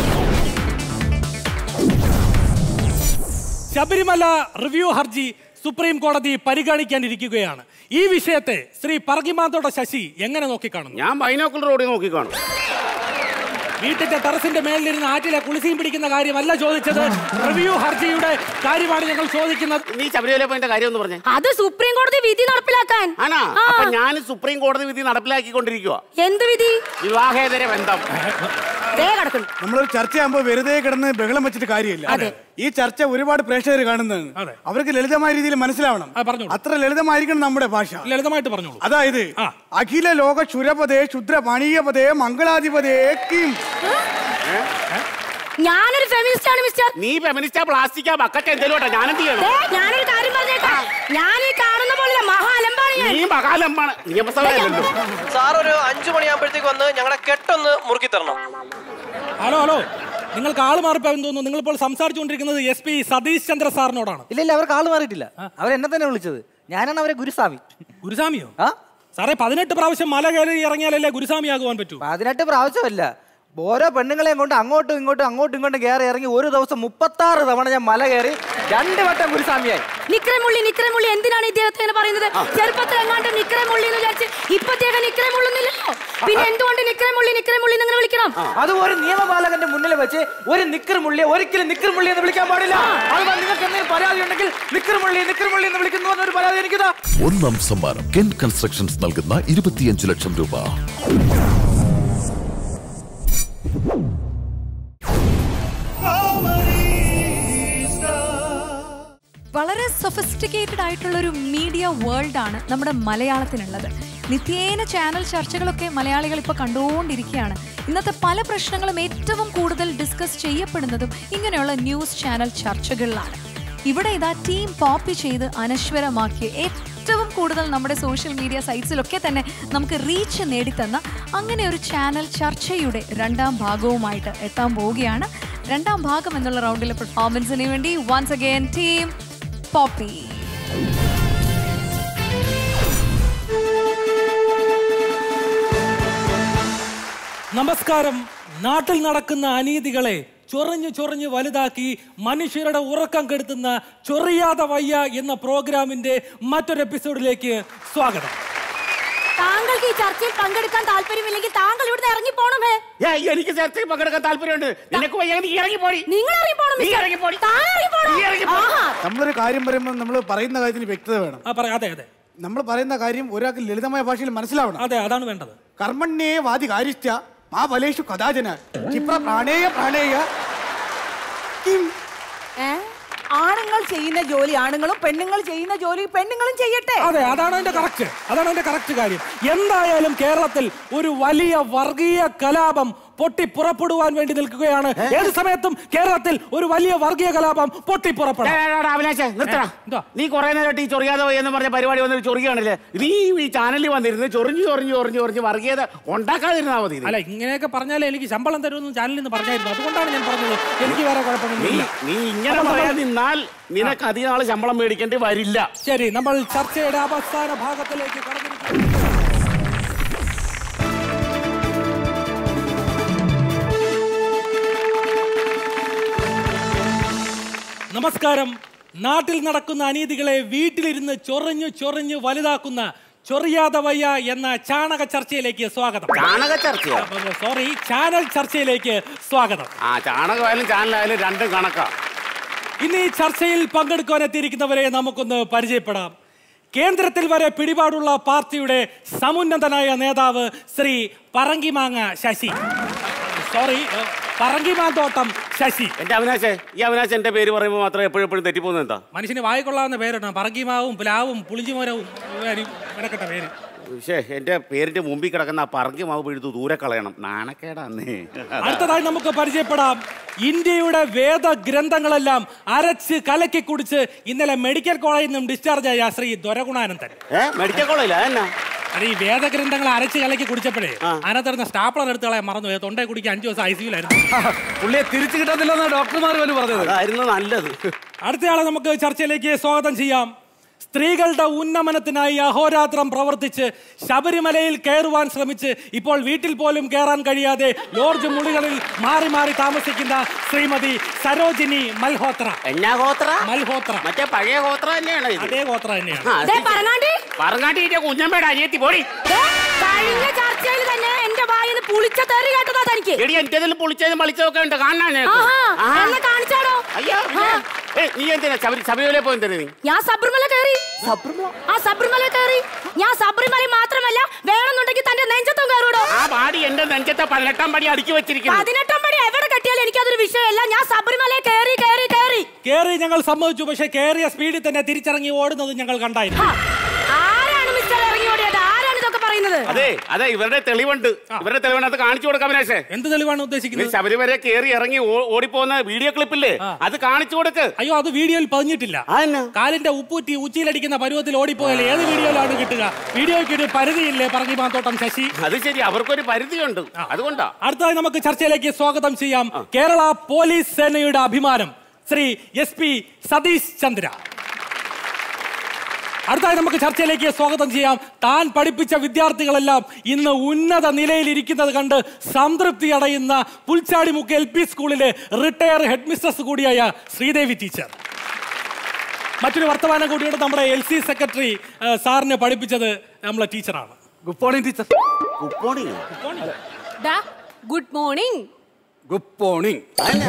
Sabarimala review ഹർജി സുപ്രീം കോടതി പരിഗണിക്കാനിരിക്കുകയാണ് ഈ വിഷയത്തെ ശ്രീ പറകിമാന്തോടെ ശശി എങ്ങനെ നോക്കിക്കാണുന്നു ഞാൻ ബൈനോക്കുലർ റോഡിൽ നോക്കിക്കാണും വീട്ടിന്റെ ടെറസിന്റെ മേലിലിരുന്ന് ആറ്റിലെ കുളിസിയും പിടിക്കുന്ന കാര്യമല്ല ചോദിച്ചത് റിവ്യൂ ഹർജിയുടെ കാര്യമാണ് ഞങ്ങൾ ചോദിക്കുന്നത് നീ ശബരിമല പോയിന്റെ കാര്യം ഒന്ന് പറഞ്ഞേ അത് സുപ്രീം കോടതി വിധി നടപ്പിലാക്കാൻ ആണാ ആ. അപ്പൊ ഞാൻ സുപ്രീം കോടതി വിധി നടപ്പിലാക്കിക്കൊണ്ടിരിക്കുക എന്ത് വിധി വിവാഹേതര ബന്ധം ദേ കിടക്കുന്നു നമ്മളൊരു ചർച്ചയാകുമ്പോ വെറുതെ കിടന്ന് ബഹളം വെച്ചിട്ട് കാര്യമില്ല അതെ. ഈ ചർച്ച ഒരുപാട് പ്രേക്ഷകർ കാണുന്നതാണ് അതെ. അവർക്ക് ലളിതമായ രീതിയിൽ മനസ്സിലാവണം ആ, പറഞ്ഞോളൂ. അത്ര ലളിതമായിരിക്കണം നമ്മുടെ ഭാഷ ലളിതമായിട്ട് പറഞ്ഞോളൂ അതായത് ആ. അഖില ലോക ക്ഷുരപതേ ക്ഷുദ്ര പണീയപതേ മംഗളാധിപതേ കിം ഞാനൊരു ഫെമിനിസ്റ്റ് ആണ് മിസ്റ്റർ നീ ഫെമിനിസ്റ്റാ പ്ലാസ്റ്റിക്കാ ബക്കറ്റ് എന്തെങ്കിലും ഞാനെന്ത് ചെയ്യണം ദേ, ഞാനൊരു കാര്യം പറഞ്ഞേക്കാം ഞാൻ ഈ കാണുന്ന പോലെ മഹാലമ്പാണ് ഞാൻ നീ മകാലമ്പാണ് നിയമസഭയല്ലല്ലോ സാർ ഒരു അഞ്ചു മണിയാകുമ്പോഴത്തേക്ക് വന്ന് ഞങ്ങളുടെ കെട്ടൊന്ന് മുറുക്കി തരണം ഹലോ ഹലോ നിങ്ങൾക്ക് ആള് മാറിപ്പോയെന്ന് തോന്നുന്നു നിങ്ങളിപ്പോൾ സംസാരിച്ചുകൊണ്ടിരിക്കുന്നത് എസ് പി സതീഷ് ചന്ദ്ര സാറിനോടാണ് ഇല്ല ഇല്ല അവർക്ക് ആള് മാറിയിട്ടില്ല അവരെന്നെ തന്നെ വിളിച്ചത് ഞാനാണ് അവരെ ഗുരുസ്വാമി ഗുരുസ്വാമിയോ ആ സാറേ പതിനെട്ട് പ്രാവശ്യം മല കയറി ഇറങ്ങിയാലല്ലേ ഗുരുസ്വാമി ആകുവാൻ പറ്റൂ പതിനെട്ട് പ്രാവശ്യമല്ല ഓരോ പെണ്ണുങ്ങളെയും കൊണ്ട് അങ്ങോട്ടും ഇങ്ങോട്ടും അങ്ങോട്ടും ഇങ്ങോട്ടും കയറി ഇറങ്ങി ഒരു ദിവസം മുപ്പത്താറ് തവണ ഞാൻ മല കയറി രണ്ട് വട്ടം ഗുരുസ്വാമിയായി നിക്രമുള്ളി നിക്രമുള്ളി എന്തിനാണ് ഇദ്ദേഹത്തെ ഇങ്ങനെ പറയുന്നത് ചെറുപ്പത്തിൽ എങ്ങാണ്ട് നിക്രമുള്ളി എന്ന് വിചാരിച്ച് ഇപ്പത്തേക്ക് നിക്രമുള്ളുന്നില്ലല്ലോ പിന്നെ എന്തുകൊണ്ട് നിക്രമുള്ളി നിക്രമുള്ളി എന്ന് വിളിക്കണം അത് ഒരു നിയമപാലകന്റെ മുന്നിൽ വെച്ച് ഒരു നിക്കർ മുള്ളിയെ ഒരിക്കലും നിക്കർ മുള്ളി എന്ന് വിളിക്കാൻ പാടില്ല അതുകൊണ്ട് നിങ്ങൾക്ക് എന്തെങ്കിലും പരാതി ഉണ്ടെങ്കിൽ നിക്കർ മുള്ളി നിക്കർ മുള്ളി എന്ന് വിളിക്കുന്നു എന്നൊരു പരാതി എനിക്കിതാ ഒന്നാം സമ്മാനം കെൻ കൺസ്ട്രക്ഷൻസ് നൽകുന്ന ഇരുപത്തിയഞ്ച് ലക്ഷം രൂപ വളരെ സൊഫിസ്റ്റിക്കേറ്റഡ് ആയിട്ടുള്ള ഒരു മീഡിയ വേൾഡ് ആണ് നമ്മുടെ മലയാളത്തിനുള്ളത് നിത്യേന ചാനൽ ചർച്ചകളൊക്കെ മലയാളികൾ ഇപ്പോൾ കണ്ടുകൊണ്ടിരിക്കുകയാണ് ഇന്നത്തെ പല പ്രശ്നങ്ങളും ഏറ്റവും കൂടുതൽ ഡിസ്കസ് ചെയ്യപ്പെടുന്നതും ഇങ്ങനെയുള്ള ന്യൂസ് ചാനൽ ചർച്ചകളിലാണ് ഇവിടെ ഇതാ ടീം പോപ്പി ചെയ്ത് അനശ്വരമാക്കിയ ഏറ്റവും കൂടുതൽ നമ്മുടെ സോഷ്യൽ മീഡിയ സൈറ്റ്സിലൊക്കെ തന്നെ നമുക്ക് റീച്ച് നേടിത്തന്ന അങ്ങനെ ഒരു ചാനൽ ചർച്ചയുടെ രണ്ടാം ഭാഗവുമായിട്ട് എത്താൻ പോവുകയാണ് രണ്ടാം ഭാഗം എന്നുള്ള റൗണ്ടിലെ പെർഫോമൻസിന് വേണ്ടി വൺസ് അഗൈൻ ടീം പോപ്പി നമസ്കാരം നാട്ടിൽ നടക്കുന്ന അനീതികളെ ചൊറിഞ്ഞു ചൊറിഞ്ഞ് വലുതാക്കി മനുഷ്യരുടെ ഉറക്കം കെടുത്തുന്ന ചൊറിയാതെ വയ്യ എന്ന പ്രോഗ്രാമിന്റെ മറ്റൊരു എപ്പിസോഡിലേക്ക് സ്വാഗതം താങ്കൾക്ക് ഈ ചർച്ചയിൽ പങ്കെടുക്കാൻ താല്പര്യമില്ലെങ്കിൽ താങ്കൾ ഇവിടുന്ന് ഇറങ്ങി പോണമേ ഏയ്, എനിക്ക് ചർച്ചയിൽ പങ്കെടുക്കാൻ താല്പര്യമുണ്ട് നിനക്ക് വയ്യ നീ ഇറങ്ങിപ്പോടി നിങ്ങൾ ഇറങ്ങി പോണം നീ മിസ്റ്റർ. ഇറങ്ങിപ്പോടി താൻ ഇറങ്ങി പോണം. നീ ഇറങ്ങിപ്പോടി. ആഹാ. നമ്മളൊരു കാര്യം പറയുമ്പോൾ നമ്മൾ പറയുന്ന കാര്യത്തിന് വ്യക്തത വേണം ആ പറയാം അതെ അതെ നമ്മൾ പറയുന്ന കാര്യം ഒരാൾക്ക് ലളിതമായ ഭാഷയിൽ മനസ്സിലാവണം അതെ അതാണ് വേണ്ടത് കർമ്മണ്യേ വാദി കാര്യസ്ഥ മാ ബലേഷു കഥാചന ക്ഷിപ്ര പ്രാണേയ പ്രാണേയ കിം ഏ? ആണുങ്ങൾ ചെയ്യുന്ന ജോലി ആണുങ്ങളും പെണ്ണുങ്ങൾ ചെയ്യുന്ന ജോലി പെണ്ണുങ്ങളും ചെയ്യട്ടെ അതെ അതാണ് അതിന്റെ കറക്റ്റ് അതാണ് അതിന്റെ കറക്റ്റ് കാര്യം എന്തായാലും കേരളത്തിൽ ഒരു വലിയ വർഗീയ കലാപം പൊട്ടി പുറപ്പെടുവാൻ വേണ്ടി നിൽക്കുകയാണ് ഏത് സമയത്തും കേരളത്തിൽ ഒരു വലിയ വർഗീയ കലാപം പൊട്ടി പുറപ്പെടും അഭിലാഷേ നിർത്തടാ നീ കുറെ നേരമായിട്ട് ഈ ചൊറിയാതെ പോയി എന്ന് പറഞ്ഞ പരിപാടി വന്നിട്ട് ചൊറിയാണല്ലേ നീ ഈ ചാനലിൽ വന്നിരുന്ന് ചൊറിഞ്ഞു ചൊറിഞ്ഞു ചൊറിഞ്ഞു ചൊറിഞ്ഞ് വർഗീയത ഉണ്ടാക്കാതിരുന്നാ മതി നീ. അല്ല ഇങ്ങനെയൊക്കെ പറഞ്ഞാലേ എനിക്ക് ശമ്പളം തരുമെന്ന് ചാനലിൽ നിന്ന് പറഞ്ഞായിരുന്നു അതുകൊണ്ടാണ് ഞാൻ പറഞ്ഞത് എനിക്ക് വേറെ നീ കുഴപ്പമൊന്നുമില്ല നീ ഇങ്ങനെ പറയാൻ നിന്നാൽ നിനക്ക് അധികം നാള് ശമ്പളം മേടിക്കേണ്ടി വരില്ല ശരി നമ്മൾ ചർച്ചയുടെ അവസാന ഭാഗത്തിലേക്ക് കടന്നിരിക്കുന്നു നമസ്കാരം നാട്ടിൽ നടക്കുന്ന അനീതികളെ വീട്ടിലിരുന്ന് ചൊറിഞ്ഞു ചൊറിഞ്ഞു വലുതാക്കുന്ന ചൊറിയാതെ വയ്യ എന്ന ചാണക ചർച്ചയിലേക്ക് സ്വാഗതം ചാണക ചർച്ചയോ? സോറി ചാനൽ ചർച്ചയിലേക്ക് സ്വാഗതം ആ ചാണകമായാലും ചാനലായാലും രണ്ടും കണക്കാ ഇന്ന് ഈ ചർച്ചയിൽ പങ്കെടുക്കുവാൻ എത്തിയിരിക്കുന്നവരെ നമുക്കൊന്ന് പരിചയപ്പെടാം കേന്ദ്രത്തിൽ വരെ പിടിപാടുള്ള പാർട്ടിയുടെ സമുന്നതനായ നേതാവ് ശ്രീ പറങ്കിമാങ്ങ ശശി സോറി പറങ്കിമാന്തോട്ടം ശശി എന്റെ അവിനാശേ ഈ അവിനാശ് എന്റെ പേര് പറയുമ്പോൾ മാത്രം എപ്പോഴും എപ്പോഴും തെറ്റിപ്പോകുന്നത് എന്താ മനുഷ്യന് വായിക്കൊള്ളാവുന്ന പേരാണ് പറങ്കിമാവും പ്ലാവും പുളിഞ്ചിമരവും മെനക്കെട്ട പേര് പക്ഷേ എന്റെ പേരിന്റെ മുമ്പിൽ കിടക്കുന്ന ആ പറങ്കി മാവ് പിഴുതു ദൂരെ കളയണം നാണക്കേടാന്നേ അടുത്തതായി നമുക്ക് പരിചയപ്പെടാം ഇന്ത്യയുടെ വേദഗ്രന്ഥങ്ങളെല്ലാം അരച്ച് കലക്കി കുടിച്ച് ഇന്നലെ മെഡിക്കൽ കോളേജിൽ നിന്നും ഡിസ്ചാർജ് ആയ ശ്രീ ദൊരഗുണാനന്ദൻ ഏ മെഡിക്കൽ കോളേജില്ല അതെന്നാ അത് ഈ വേദഗ്രന്ഥങ്ങൾ അരച്ച് കലക്കി കുടിച്ചപ്പോഴേ അതിനകത്തിരുന്ന സ്റ്റാപ്ലർ എടുത്ത് കളയാൻ മറന്നു പോയി തൊണ്ടയെ കുടിക്കാൻ അഞ്ചു ദിവസം ഐ സിയിലായിരുന്നു പുള്ളിയെ തിരിച്ചു കിട്ടത്തില്ലെന്നാ ഡോക്ടർമാർ പോലും പറഞ്ഞത് അതായിരുന്നു നല്ലത് അടുത്തയാളെ നമുക്ക് ചർച്ചയിലേക്ക് സ്വാഗതം ചെയ്യാം സ്ത്രീകളുടെ ഉന്നമനത്തിനായി അഹോരാത്രം പ്രവർത്തിച്ച് ശബരിമലയിൽ കയറുവാൻ ശ്രമിച്ച് ഇപ്പോൾ വീട്ടിൽ പോലും കയറാൻ കഴിയാതെ ലോഡ്ജ് മുറികളിൽ മാറി മാറി താമസിക്കുന്ന ശ്രീമതി സരോജിനി മൽഹോത്ര എന്നാ ഗോത്ര മൽഹോത്ര മറ്റേ പഴയ ഗോത്ര തന്നെയാണ് ഇത് അതേ ഗോത്ര തന്നെയാണ് ആ, ദേ പറങ്ങാണ്ടി പറങ്ങാട്ടിന്റെ കുഞ്ഞമ്മയുടെ അനിയത്തി പോടി ദേ, കഴിഞ്ഞ ചർച്ചയിൽ തന്നെ എന്റെ വായിന്ന് പുളിച്ച തെറി കേട്ടതാ തനിക്ക് എടി എന്റേതിൽ പൊളിച്ചതും പളിച്ചതൊക്കെ ഉണ്ട് കാണാൻ നിനക്ക്. ആഹാ, ആഹാ. എന്നെ കാണിച്ചാടോ അയ്യോ പിന്നെ. ഏയ്, നീ എന്തിനാ ശബരി ശബരിമല പോയി എന്തിനാ നീ ഞാൻ സബരിമല കയറി ആ സബരിമല കയറി ഞാൻ സബരിമല മാത്രമല്ല വേണമെന്നുണ്ടെങ്കിൽ തന്റെ നെഞ്ചത്തും കയറൂടോ ആ പാടി എന്റെ നെഞ്ചത്തെ പതിനെട്ടാം പടി അടുക്കി വെച്ചിരിക്കുന്നു പതിനെട്ടാം പടി എവിടെ കെട്ടിയാലും എനിക്കതൊരു വിഷയമല്ല ഞാൻ സബരിമല കയറി കയറി കയറി കേറി ഞങ്ങൾ സമ്മതിച്ചു പക്ഷെ കേറിയ സ്പീഡിൽ തന്നെ തിരിച്ചിറങ്ങി ഓടുന്നത് ഞങ്ങൾ കണ്ടായിരുന്നു ആരാണ് മിസ്റ്റർ ഇറങ്ങി ഓടിയത് ആരാണ് ഇതൊക്കെ പറയുന്നത് അതെ അതെ ഇവരുടെ തെളിവുണ്ട് ഇവരുടെ തെളിവുണ്ട് അത് കാണിച്ചു കൊടുക്കാം അവിനാശേ എന്ത് തെളിവാണ് നീ ഉദ്ദേശിക്കുന്നത് ശബരിമല കയറി ഇറങ്ങി ഓ- ഓടിപ്പോകുന്ന വീഡിയോ ക്ലിപ്പില്ലേ അത് കാണിച്ചു കൊടുക്ക് അയ്യോ അത് വീഡിയോയിൽ പതിഞ്ഞിട്ടില്ല കാലിന്റെ ഉപ്പൂറ്റി ഉച്ചിയിലടിക്കുന്ന പരുവത്തിൽ ഓടിപ്പോയാൽ ഏത് വീഡിയോയിലാണ് കിട്ടുക വീഡിയോയ്ക്ക് ഒരു പരിധിയില്ലേ പറഞ്ഞു മാത്തോട്ടം ശശി അത് ശരി അവർക്കൊരു പരിധിയുണ്ട് അതുകൊണ്ടാ അടുത്തതായി നമുക്ക് ചർച്ചയിലേക്ക് സ്വാഗതം ചെയ്യാം കേരള പോലീസ് സേനയുടെ അഭിമാനം ശ്രീ എസ് പി സതീഷ് ചന്ദ്ര അടുത്തായി നമുക്ക് ചർച്ചയിലേക്ക് സ്വാഗതം ചെയ്യാം താൻ പഠിപ്പിച്ച വിദ്യാർത്ഥികളെല്ലാം ഇന്ന് ഉന്നത നിലയിൽ ഇരിക്കുന്നത് കണ്ട് സംതൃപ്തി അടയുന്ന പുൽച്ചാടിമുക്ക് L P school retire head mistress കൂടിയായ ശ്രീദേവി ടീച്ചർ മറ്റൊരു വർത്തമാനം കൂടിയുണ്ട് നമ്മുടെ എൽ സി സെക്രട്ടറി ആ, സാറിനെ പഠിപ്പിച്ചത് നമ്മളെ ടീച്ചറാണ് good morning teacher good morning good morning good morning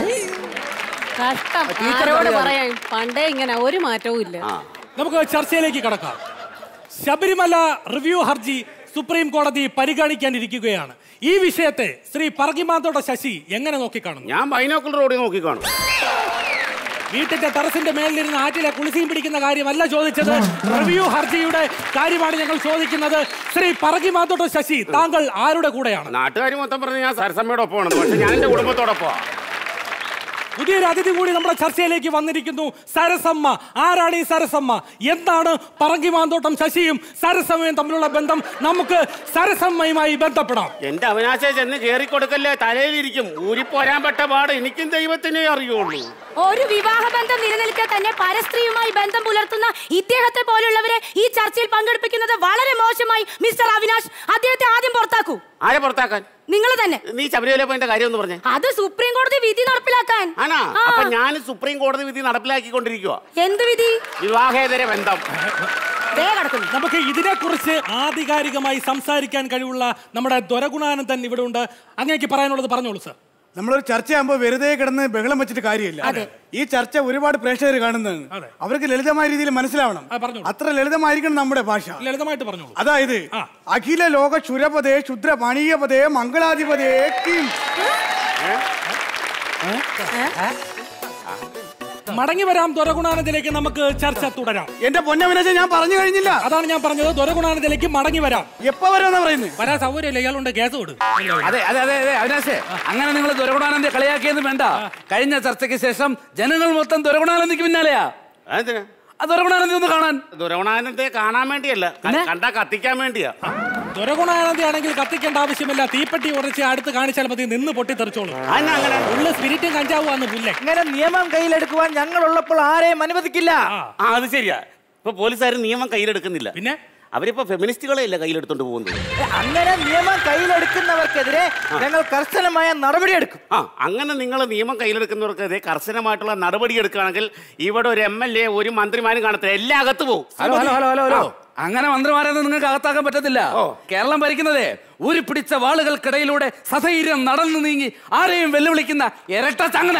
കഷ്ടം ടീച്ചർ ആരോട് പറയാതെ. പറയാൻ പണ്ടേ ഇങ്ങനെ ഒരു മാറ്റവും ഇല്ല നമുക്ക് ചർച്ചയിലേക്ക് കടക്കാം ശബരിമല റിവ്യൂ ഹർജി സുപ്രീം കോടതി പരിഗണിക്കാനിരിക്കുകയാണ് ഈ വിഷയത്തെ ശ്രീ പറകിമാന്തോട്ട ശശി എങ്ങനെ നോക്കിക്കാണുന്നു ഞാൻ ബൈനോക്കുലർ റോഡിൽ നോക്കിക്കാണും വീട്ടിന്റെ ടെറസിന്റെ മേലിലിരുന്ന് ആറ്റിലെ കുളിസിയും പിടിക്കുന്ന കാര്യമല്ല ചോദിച്ചത് റിവ്യൂ ഹർജിയുടെ കാര്യമാണ് ഞങ്ങൾ ചോദിക്കുന്നത് ശ്രീ പറകിമാന്തോട്ട ശശി താങ്കൾ ആരുടെ കൂടെയാണ് നാട്ടുകാർ മൊത്തം പറഞ്ഞ് ഞാൻ സരസമ്മയുടെ ഒപ്പമാണ് പക്ഷെ ഞാൻ എന്റെ കുടുംബത്തോടൊപ്പം പുതിയൊരു അതിഥി കൂടി നമ്മുടെ ചർച്ചയിലേക്ക് വന്നിരിക്കുന്നു സരസമ്മ ആരാണ് ഈ സരസമ്മ എന്താണ് പറങ്കിമാന്തോട്ടം ശശിയും സരസമ്മയും തമ്മിലുള്ള ബന്ധം നമുക്ക് സരസമ്മയുമായി ബന്ധപ്പെടാം എന്റെ അവനാശ ചെന്ന് കേറി കൊടുക്കല്ലേ തലയിലിരിക്കും ഊരിപ്പോരാൻ പെട്ട പാട് എനിക്കും ദൈവത്തിനെ അറിയുള്ളൂ ഒരു വിവാഹ ബന്ധം നിലനിൽക്കെ തന്നെ പരസ്ത്രീയുമായി ബന്ധം പുലർത്തുന്ന ഇദ്ദേഹത്തെ പോലുള്ളവരെ ഈ ചർച്ചയിൽ പങ്കെടുപ്പിക്കുന്നത് വളരെ മോശമായി മിസ്റ്റർ അവിനാശ് അദ്ദേഹത്തെ ആദ്യം പുറത്താക്കൂ ആരെ പുറത്താക്കാൻ നിങ്ങൾ തന്നെ നീ ശബരിമല പോയിന്റെ കാര്യം ഒന്ന് പറഞ്ഞേ അത് സുപ്രീം കോടതി വിധി നടപ്പിലാക്കാൻ ആണോ ആ. അപ്പൊ ഞാൻ സുപ്രീം കോടതി വിധി നടപ്പിലാക്കിക്കൊണ്ടിരിക്കുക എന്ത് വിധി വിവാഹേതര ബന്ധം ദേ കിടക്കുന്നു നമുക്ക് ഇതിനെക്കുറിച്ച് ആധികാരികമായി സംസാരിക്കാൻ കഴിവുള്ള നമ്മുടെ ദൊരഗുണാനന്ദൻ ഇവിടെ ഉണ്ട് അങ്ങേക്ക് പറയാനുള്ളത് പറഞ്ഞോളൂ സർ നമ്മളൊരു ചർച്ചയാകുമ്പോൾ വെറുതെ കിടന്ന് ബഹളം വെച്ചിട്ട് കാര്യമില്ല ഈ ചർച്ച ഒരുപാട് പ്രേക്ഷകർ കാണുന്നതാണ് അവർക്ക് ലളിതമായ രീതിയിൽ മനസ്സിലാവണം അത്ര ലളിതമായിരിക്കണം നമ്മുടെ ഭാഷ ലളിതമായിട്ട് പറഞ്ഞോളൂ അതായത് അഖില ലോക ശുരപതേ ശുദ്ര മണീയപതേ മംഗളാധിപതേ കിം മടങ്ങി വരാം ദൊരഗുണാനന്ദിലേക്ക് നമുക്ക് ചർച്ച തുടരാം എന്റെ പൊന്നവിനാശ ഞാൻ പറഞ്ഞു കഴിഞ്ഞില്ല അതാണ് ഞാൻ പറഞ്ഞത് ദൊരഗുണാനന്ദിലേക്ക് മടങ്ങി വരാം എപ്പോ വരാന്നാ പറയുന്നത് വരാൻ സൗകര്യമില്ല ഇയാളുണ്ട് കേസ് കൊടു അതെ അതെ അതെ അതെ അവിനാശേ അങ്ങനെ നിങ്ങൾ ദുരഗുണാനന്ദെ കളിയാക്കിയെന്ന് വേണ്ട കഴിഞ്ഞ ചർച്ചയ്ക്ക് ശേഷം ജനങ്ങൾ മൊത്തം ദുരഗുണാനന്ദിക്ക് പിന്നാലെയാ ആ ദുരഗുണാനന്ദി ഒന്ന് കാണാൻ ദുരഗുണാനന്ദത്തെ കാണാൻ വേണ്ടിയല്ല ക- കണ്ടാ കത്തിക്കാൻ വേണ്ടിയാ ദുരഗുണാനന്ദി ആണെങ്കിൽ കത്തിക്കേണ്ട ആവശ്യമില്ല തീപ്പെട്ടി ഉറച്ച് അടുത്ത് കാണിച്ചാൽ മതി നിന്ന് പൊട്ടിത്തെറിച്ചോളൂ ഉള്ള സ്പിരിറ്റും കഞ്ചാവും അന്ന് പുല്ലേ ഇങ്ങനെ നിയമം കയ്യിലെടുക്കുവാൻ ഞങ്ങൾ ഉള്ളപ്പോൾ ആരെയും അനുവദിക്കില്ല ആ അത് ശരിയാ ഇപ്പൊ പോലീസുകാർ നിയമം കയ്യിലെടുക്കുന്നില്ല പിന്നെ അവരിപ്പോ ഫെമിനിസ്റ്റുകളെ അല്ല കയ്യിലെടുത്തോണ്ട് പോകുന്നത് അങ്ങനെ നിയമം കയ്യിലെടുക്കുന്നവർക്കെതിരെ ഞങ്ങൾ കർശനമായ നടപടിയെടുക്കും ആ അങ്ങനെ നിങ്ങൾ നിയമം കയ്യിലെടുക്കുന്നവർക്കെതിരെ കർശനമായിട്ടുള്ള നടപടി എടുക്കുകയാണെങ്കിൽ ഇവിടെ ഒരു എം എൽ എ ഒരു മന്ത്രിമാരും കാണത്തില്ല എല്ലാം അകത്ത് പോകും hello hello hello hello hello അങ്ങനെ മന്ത്രിമാരെയൊന്നും നിങ്ങൾക്ക് അകത്താക്കാൻ പറ്റത്തില്ല കേരളം ഭരിക്കുന്നതേ ഒരു പിടിച്ച വാളുകൾക്കിടയിലൂടെ സധൈര്യം നടന്നു നീങ്ങി ആരെയും വെല്ലുവിളിക്കുന്ന ഇരട്ട ചങ്ങന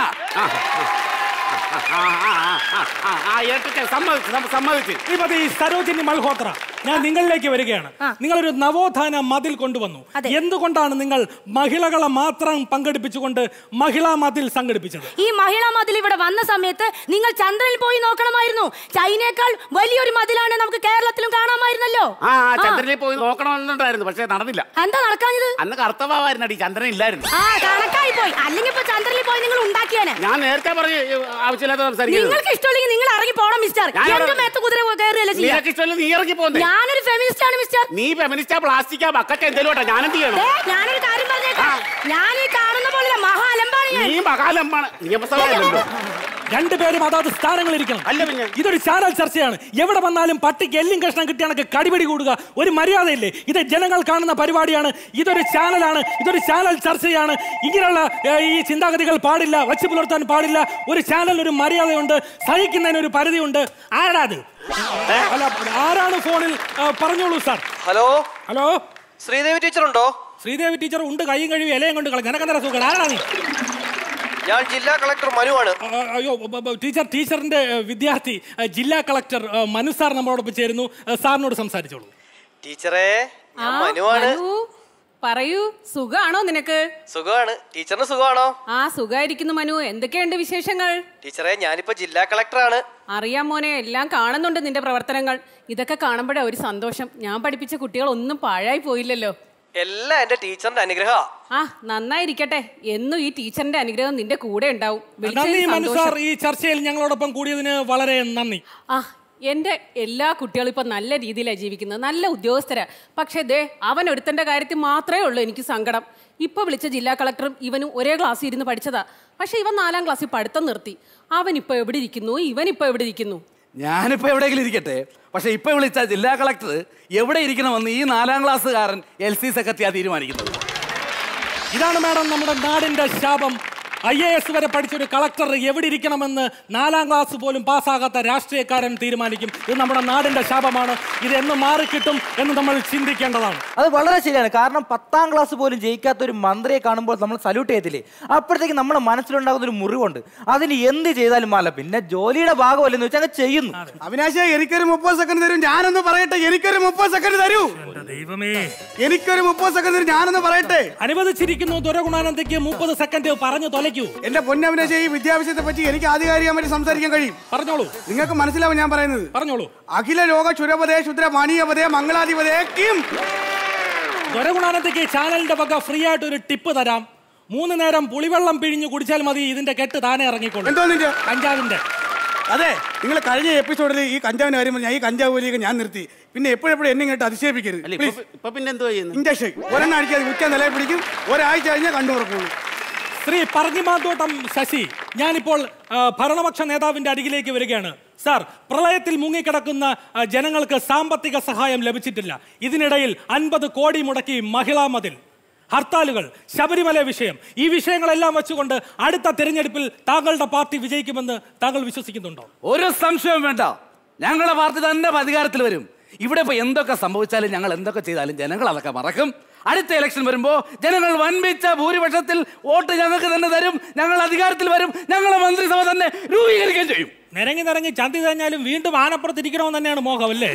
ആ, ആ, ആ, ആ, ആ, ആ, ഏറ്റിട്ട് സമ്മതിച്ചു സമ്മ- സമ്മതിച്ചു ശ്രീമതി സരോജിനി മൽഹോത്ര ഞാൻ നിങ്ങളിലേക്ക് വരികയാണ് നിങ്ങളൊരു നവോത്ഥാന മതിൽ കൊണ്ടുവന്നു എന്തുകൊണ്ടാണ് നിങ്ങൾ മഹിളകളെ മാത്രം പങ്കെടുപ്പിച്ചുകൊണ്ട് മഹിളാ മതിൽ സംഘടിപ്പിച്ചത് ഈ മഹിളാ മതിൽ ഇവിടെ വന്ന സമയത്ത് നിങ്ങൾ ചന്ദ്രനിൽ പോയി നോക്കണമായിരുന്നു ചൈനയേക്കാൾ വലിയൊരു മതിലാണ് നമുക്ക് കേരളത്തിലും കാണാമായിരുന്നല്ലോ ആ ആ, ചന്ദ്രനിൽ പോയി നോക്കണമെന്നുണ്ടായിരുന്നു പക്ഷെ നടന്നില്ല എന്താ നടക്കാഞ്ഞത് അന്ന് കറുത്തവായിരുന്നു ചന്ദ്രൻ ഇല്ലായിരുന്നു ആ കണക്കായി പോയി അല്ലെങ്കിൽ ഇപ്പൊ ചന്ദ്രനിൽ പോയി നിങ്ങൾ ഉണ്ടാക്കിയാനെ ഞാൻ നേരത്തെ പറഞ്ഞു ഈ ആവശ്യമില്ലാത്ത സംസാരിക്കരുത് നിങ്ങൾക്ക് ഇഷ്ടമില്ലെങ്കിൽ നിങ്ങൾ ഇറങ്ങി പോണം മിസ്റ്റർ ഞാൻ അവിടെ- എന്റെ മേത്ത് കുതിര കയറുകയല്ലേ ചെയ്യാ നിനക്ക് ഇഷ്ടമല്ല നീ ഇറങ്ങി പോകുന്നേ ഞാനൊരു ഫെമിനിസ്റ്റ് ആണ് മിസ്റ്റർ നീ ഫെമിനിസ്റ്റാ പ്ലാസ്റ്റിക്കാ ബക്കറ്റ് എന്തേലും ഞാനെന്ത് ചെയ്യണം ദേ, ഞാനൊരു കാര്യം പറഞ്ഞേക്കാം ഞാൻ ഈ കാണുന്ന പോലെ മഹാ അലമ്പാണ് ഞാൻ നീ മകാലമ്പാണ് നിയമസഭയല്ലോ രണ്ടുപേരും അതാത് സ്ഥാനങ്ങൾ ഇരിക്കണം ഇതൊരു ചാനൽ ചർച്ചയാണ് എവിടെ വന്നാലും പട്ടിക്ക് എല്ലും കഷ്ണം കിട്ടിയാണെങ്കിൽ കടിപിടി കൂടുക ഒരു മര്യാദയില്ലേ ഇത് ജനങ്ങൾ കാണുന്ന പരിപാടിയാണ് ഇതൊരു ചാനലാണ് ഇതൊരു ചാനൽ ചർച്ചയാണ് ഇങ്ങനെയുള്ള ഏ, ഈ ചിന്താഗതികൾ പാടില്ല വച്ചു പുലർത്താൻ പാടില്ല ഒരു ചാനൽ ഒരു മര്യാദയുണ്ട് സഹിക്കുന്നതിന് ഒരു പരിധിയുണ്ട് ആരാ അത് അല്ല ആരാണ് ഫോണിൽ ആ, പറഞ്ഞോളൂ sir hello hello Sreedevi teacher ഉണ്ടോ ശ്രീദേവി ടീച്ചർ ഉണ്ട് കൈയും കഴിവ് ഇലയും കൊണ്ട് കളഞ്ഞു നിനക്കെന്താ സുഖം ആരാണ് നീ ഞാൻ ജില്ലാ കളക്ടർ മനുവാണ് ആ, അയ്യോ ബ- ബ- ടീച്ചർ ടീച്ചറിന്റെ ഏ, വിദ്യാർത്ഥി ഏ, ജില്ലാ കളക്ടർ ഏ, മനു സാർ നമ്മളോടൊപ്പം ചേരുന്നു ഏ, സാറിനോട് സംസാരിച്ചോളൂ ടീച്ചറേ ഞാൻ മനുവാണ് പറയൂ സുഖാണോ നിനക്ക് സുഖമാണ് ടീച്ചറിന് സുഖമാണോ ആ സുഖായിരിക്കുന്നു മനു എന്തൊക്കെയുണ്ട് വിശേഷങ്ങൾ ടീച്ചറെ ഞാനിപ്പോ ജില്ലാ കളക്ടറാണ് അറിയാം മോനെ എല്ലാം കാണുന്നുണ്ട് നിന്റെ പ്രവർത്തനങ്ങൾ ഇതൊക്കെ കാണുമ്പോഴേ ഒരു സന്തോഷം ഞാൻ പഠിപ്പിച്ച കുട്ടികൾ ഒന്നും പാഴായി പോയില്ലല്ലോ എല്ലാം എന്റെ ടീച്ചറിന്റെ അനുഗ്രഹ ആ നന്നായിരിക്കട്ടെ എന്നും ഈ ടീച്ചറിന്റെ അനുഗ്രഹം നിന്റെ കൂടെ ഉണ്ടാവും വിളിച്ചതിൽ നന്ദി മനു സാർ സന്തോഷം. ഈ ചർച്ചയിൽ ഞങ്ങളോടൊപ്പം കൂടിയതിന് വളരെ നന്ദി ആ എന്റെ എല്ലാ കുട്ടികളും ഇപ്പൊ നല്ല രീതിയിലാണ് ജീവിക്കുന്നത് നല്ല ഉദ്യോഗസ്ഥരാ പക്ഷേ ദേ അവൻ ഒരുത്തന്റെ കാര്യത്തിൽ മാത്രമേ ഉള്ളൂ എനിക്ക് സങ്കടം ഇപ്പൊ വിളിച്ച ജില്ലാ കളക്ടറും ഇവനും ഒരേ ക്ലാസ്സിൽ ഇരുന്ന് പഠിച്ചതാ പക്ഷെ ഇവൻ നാലാം ക്ലാസ്സിൽ പഠിത്തം നിർത്തി അവൻ ഇപ്പൊ എവിടെ ഇരിക്കുന്നു ഇവൻ ഇപ്പൊ എവിടെ ഇരിക്കുന്നു ഞാനിപ്പോ എവിടെയെങ്കിലും ഇരിക്കട്ടെ പക്ഷെ ഇപ്പൊ വിളിച്ച ജില്ലാ കളക്ടർ എവിടെ ഇരിക്കണമെന്ന് ഈ നാലാം ക്ലാസ്സുകാരൻ എൽ സി സെക്രട്ടറിയാ തീരുമാനിക്കുന്നത് ഇതാണ് മാഡം നമ്മുടെ നാടിന്റെ ശാപം ഐ എ എസ് വരെ പഠിച്ച ഒരു കളക്ടർ എവിടെ ഇരിക്കണമെന്ന് നാലാം ക്ലാസ് പോലും പാസ്സാകാത്ത രാഷ്ട്രീയക്കാരൻ തീരുമാനിക്കും ഇത് നമ്മുടെ നാടിന്റെ ശാപമാണ് ഇത് എന്ന് മാറിക്കിട്ടും എന്ന് നമ്മൾ ചിന്തിക്കേണ്ടതാണ് അത് വളരെ ശരിയാണ് കാരണം പത്താം ക്ലാസ് പോലും ജയിക്കാത്ത ഒരു മന്ത്രിയെ കാണുമ്പോൾ നമ്മൾ സല്യൂട്ട് ചെയ്യത്തില്ലേ അപ്പോഴത്തേക്ക് നമ്മുടെ മനസ്സിലുണ്ടാകുന്ന ഒരു മുറിവുണ്ട് അതിന് എന്ത് ചെയ്താലും മാല പിന്നെ ജോലിയുടെ ഭാഗമല്ലെന്ന് വെച്ചാൽ അങ്ങ് ചെയ്യുന്നു അവിനാശ എനിക്കൊരു മുപ്പത് സെക്കൻഡ് തരും ഞാനൊന്ന് പറയട്ടെ എനിക്കൊരു മുപ്പത് സെക്കൻഡ് തരൂ ദൈവമേ എനിക്കൊരു മുപ്പത് സെക്കൻഡ് തരും ഞാനൊന്ന് പറയട്ടെ അനുവദിച്ചിരിക്കുന്നു ദുരഗുണാനന്ദയ്ക്ക് മുപ്പത് സെക്കൻഡ് പറഞ്ഞു തൊലയ്ക്കൂ എന്റെ പൊന്നവിനാശ ഈ വിദ്യാഭ്യാസത്തെ പറ്റി എനിക്ക് ആധികാരികമായിട്ട് സംസാരിക്കാൻ കഴിയും പറഞ്ഞോളൂ നിങ്ങൾക്ക് മനസ്സിലാവും ഞാൻ പറയുന്നത് പറഞ്ഞോളൂ അഖില ലോക ശുരപതേ ശുദ്ര മാനീയപതേ മംഗളാധിപതേ കിം ദുരഗുണാനന്ദയ്ക്ക് ചാനലിന്റെ വക ഫ്രീ ആയിട്ട് ഒരു ടിപ്പ് തരാം മൂന്ന് നേരം പുളിവെള്ളം പിഴിഞ്ഞു കുടിച്ചാൽ മതി ഇതിന്റെ കെട്ട് താനെ ഇറങ്ങിക്കോളും എന്തോ നിന്റെ കഞ്ചാവിന്റെ അതെ നിങ്ങൾ കഴിഞ്ഞ എപ്പിസോഡിൽ ഈ കഞ്ചാവിന്റെ കാര്യം പറഞ്ഞാൽ ഈ കഞ്ചാവ് വലിയൊക്കെ ഞാൻ നിർത്തി പിന്നെ എപ്പോഴെപ്പോഴും എന്നെ ഇങ്ങോട്ട് അതിശയിപ്പിക്കരുത് പ്ലീസ് ഇപ്പൊ പിന്നെ എന്തോ ചെയ്യുന്നു ഇഞ്ചക്ഷൻ ഒരെണ്ണം അടിക്കാതെ ഉച്ച നിലയെ പിടിക്കും ഒരാഴ്ച കഴിഞ്ഞാൽ കണ്ടു തുറക്കുള്ളൂ ശ്രീ പറഞ്ഞിമാന്തോട്ടം ശശി ഞാനിപ്പോൾ ആ, ഭരണപക്ഷ നേതാവിന്റെ അരികിലേക്ക് വരികയാണ് സാർ പ്രളയത്തിൽ മുങ്ങിക്കിടക്കുന്ന ആ, ജനങ്ങൾക്ക് സാമ്പത്തിക സഹായം ലഭിച്ചിട്ടില്ല ഇതിനിടയിൽ അൻപത് കോടി മുടക്കി മഹിളാ മതിൽ ഹർത്താലുകൾ ശബരിമല വിഷയം ഈ വിഷയങ്ങളെല്ലാം വെച്ചുകൊണ്ട് അടുത്ത തിരഞ്ഞെടുപ്പിൽ താങ്കളുടെ പാർട്ടി വിജയിക്കുമെന്ന് താങ്കൾ വിശ്വസിക്കുന്നുണ്ടോ ഒരു സംശയവും വേണ്ട ഞങ്ങളുടെ പാർട്ടി തന്നെ അധികാരത്തിൽ വരും ഇവിടെ ഇപ്പൊ എന്തൊക്കെ സംഭവിച്ചാലും ഞങ്ങൾ എന്തൊക്കെ ചെയ്താലും ജനങ്ങൾ അതൊക്കെ മറക്കും അടുത്ത ഇലക്ഷൻ വരുമ്പോ ജനങ്ങൾ വൻപിച്ച ഭൂരിപക്ഷത്തിൽ വോട്ട് ഞങ്ങൾക്ക് തന്നെ തരും ഞങ്ങൾ അധികാരത്തിൽ വരും ഞങ്ങളെ മന്ത്രിസഭ തന്നെ രൂപീകരിക്കുകയും ചെയ്യും നിരങ്ങി നിരങ്ങി ചന്തി തഞ്ഞാലും വീണ്ടും ആനപ്പുറത്തിരിക്കണമെന്ന് തന്നെയാണ് മോഹം അല്ലേ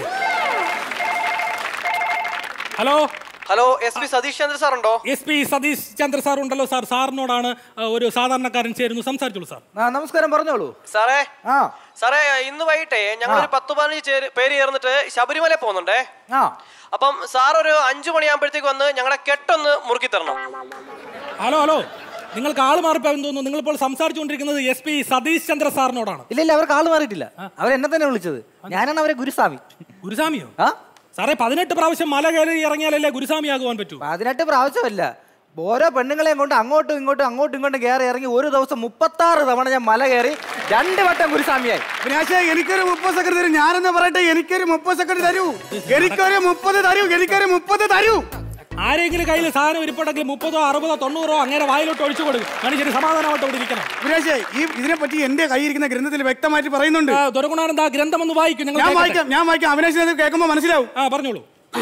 hello hello S P Satish Chandra sir ഉണ്ടോ S P Satish Chandra sir ഉണ്ടല്ലോ സാർ സാറിനോടാണ് ആ, ഒരു സാധാരണക്കാരൻ ചേരുന്നു സംസാരിച്ചോളൂ സാർ ആ നമസ്കാരം പറഞ്ഞോളൂ സാറേ ആ സാറേ ഇന്ന് വൈകിട്ടേ ഞങ്ങൾ ഒരു പത്ത് പതിനഞ്ച് ചേര് പേര് ചേർന്നിട്ട് ശബരിമല പോകുന്നുണ്ടേ ആ അപ്പം സാർ ഒരു അഞ്ചു മണിയാകുമ്പോഴത്തേക്ക് വന്ന് ഞങ്ങളുടെ കെട്ടൊന്ന് മുറുക്കി തരണം ഹലോ ഹലോ നിങ്ങൾക്ക് ആള് മാറിപ്പോയെന്ന് തോന്നുന്നു നിങ്ങളിപ്പോൾ സംസാരിച്ചുകൊണ്ടിരിക്കുന്നത് എസ് പി സതീഷ് ചന്ദ്ര സാറിനോടാണ് ഇല്ല ഇല്ല അവർക്ക് ആള് മാറിയിട്ടില്ല അവരെന്നെ തന്നെ വിളിച്ചത് ഞാനാണ് അവരെ ഗുരുസ്വാമി ഗുരുസ്വാമിയോ ആ സാറേ പതിനെട്ട് പ്രാവശ്യം മല കയറി ഇറങ്ങിയാലല്ലേ ഗുരുസ്വാമി ആകുവാൻ പറ്റൂ പതിനെട്ട് പ്രാവശ്യമല്ല ഓരോ പെണ്ണുങ്ങളെയും കൊണ്ട് അങ്ങോട്ടും ഇങ്ങോട്ടും അങ്ങോട്ടും ഇങ്ങോട്ടും കയറി ഇറങ്ങി ഒരു ദിവസം മുപ്പത്താറ് തവണ ഞാൻ മല കയറി രണ്ട് വട്ടം ഗുരുസ്വാമിയായി അഭിലാഷേ എനിക്കൊരു മുപ്പത് സെക്കൻഡ് തരൂ ഞാനെന്ന് പറയട്ടെ എനിക്കൊരു മുപ്പത് സെക്കൻഡ് തരൂ എനിക്കൊരു മുപ്പത് തരൂ എനിക്കൊരു മുപ്പത് തരൂ ആരെങ്കിലും കയ്യിൽ സാധനം ഇരിപ്പുണ്ടെങ്കിൽ മുപ്പതോ അറുപതോ തൊണ്ണൂറോ അങ്ങനെ വായിലോട്ട് ഒഴിച്ചു കൊടുക്കും മനുഷ്യന് സമാധാനമായിട്ട് ഇവിടെ ഇരിക്കണം അഭിലാഷേ ഈ ഇതിനെ പറ്റി എന്റെ കയ്യിരിക്കുന്ന ഗ്രന്ഥത്തിൽ വ്യക്തമായിട്ട് പറയുന്നുണ്ട് ദുരഗുണാനന്ദ ആ ഗ്രന്ഥം ഒന്ന് വായിക്കും ഞങ്ങൾ ഞാൻ കേൾക്കട്ടെ. വായിക്കാം ഞാൻ വായിക്കാം അഭിലാഷിനെ കേൾക്കുമ്പോൾ മനസ്സിലാവും ആ പറഞ്ഞോളൂ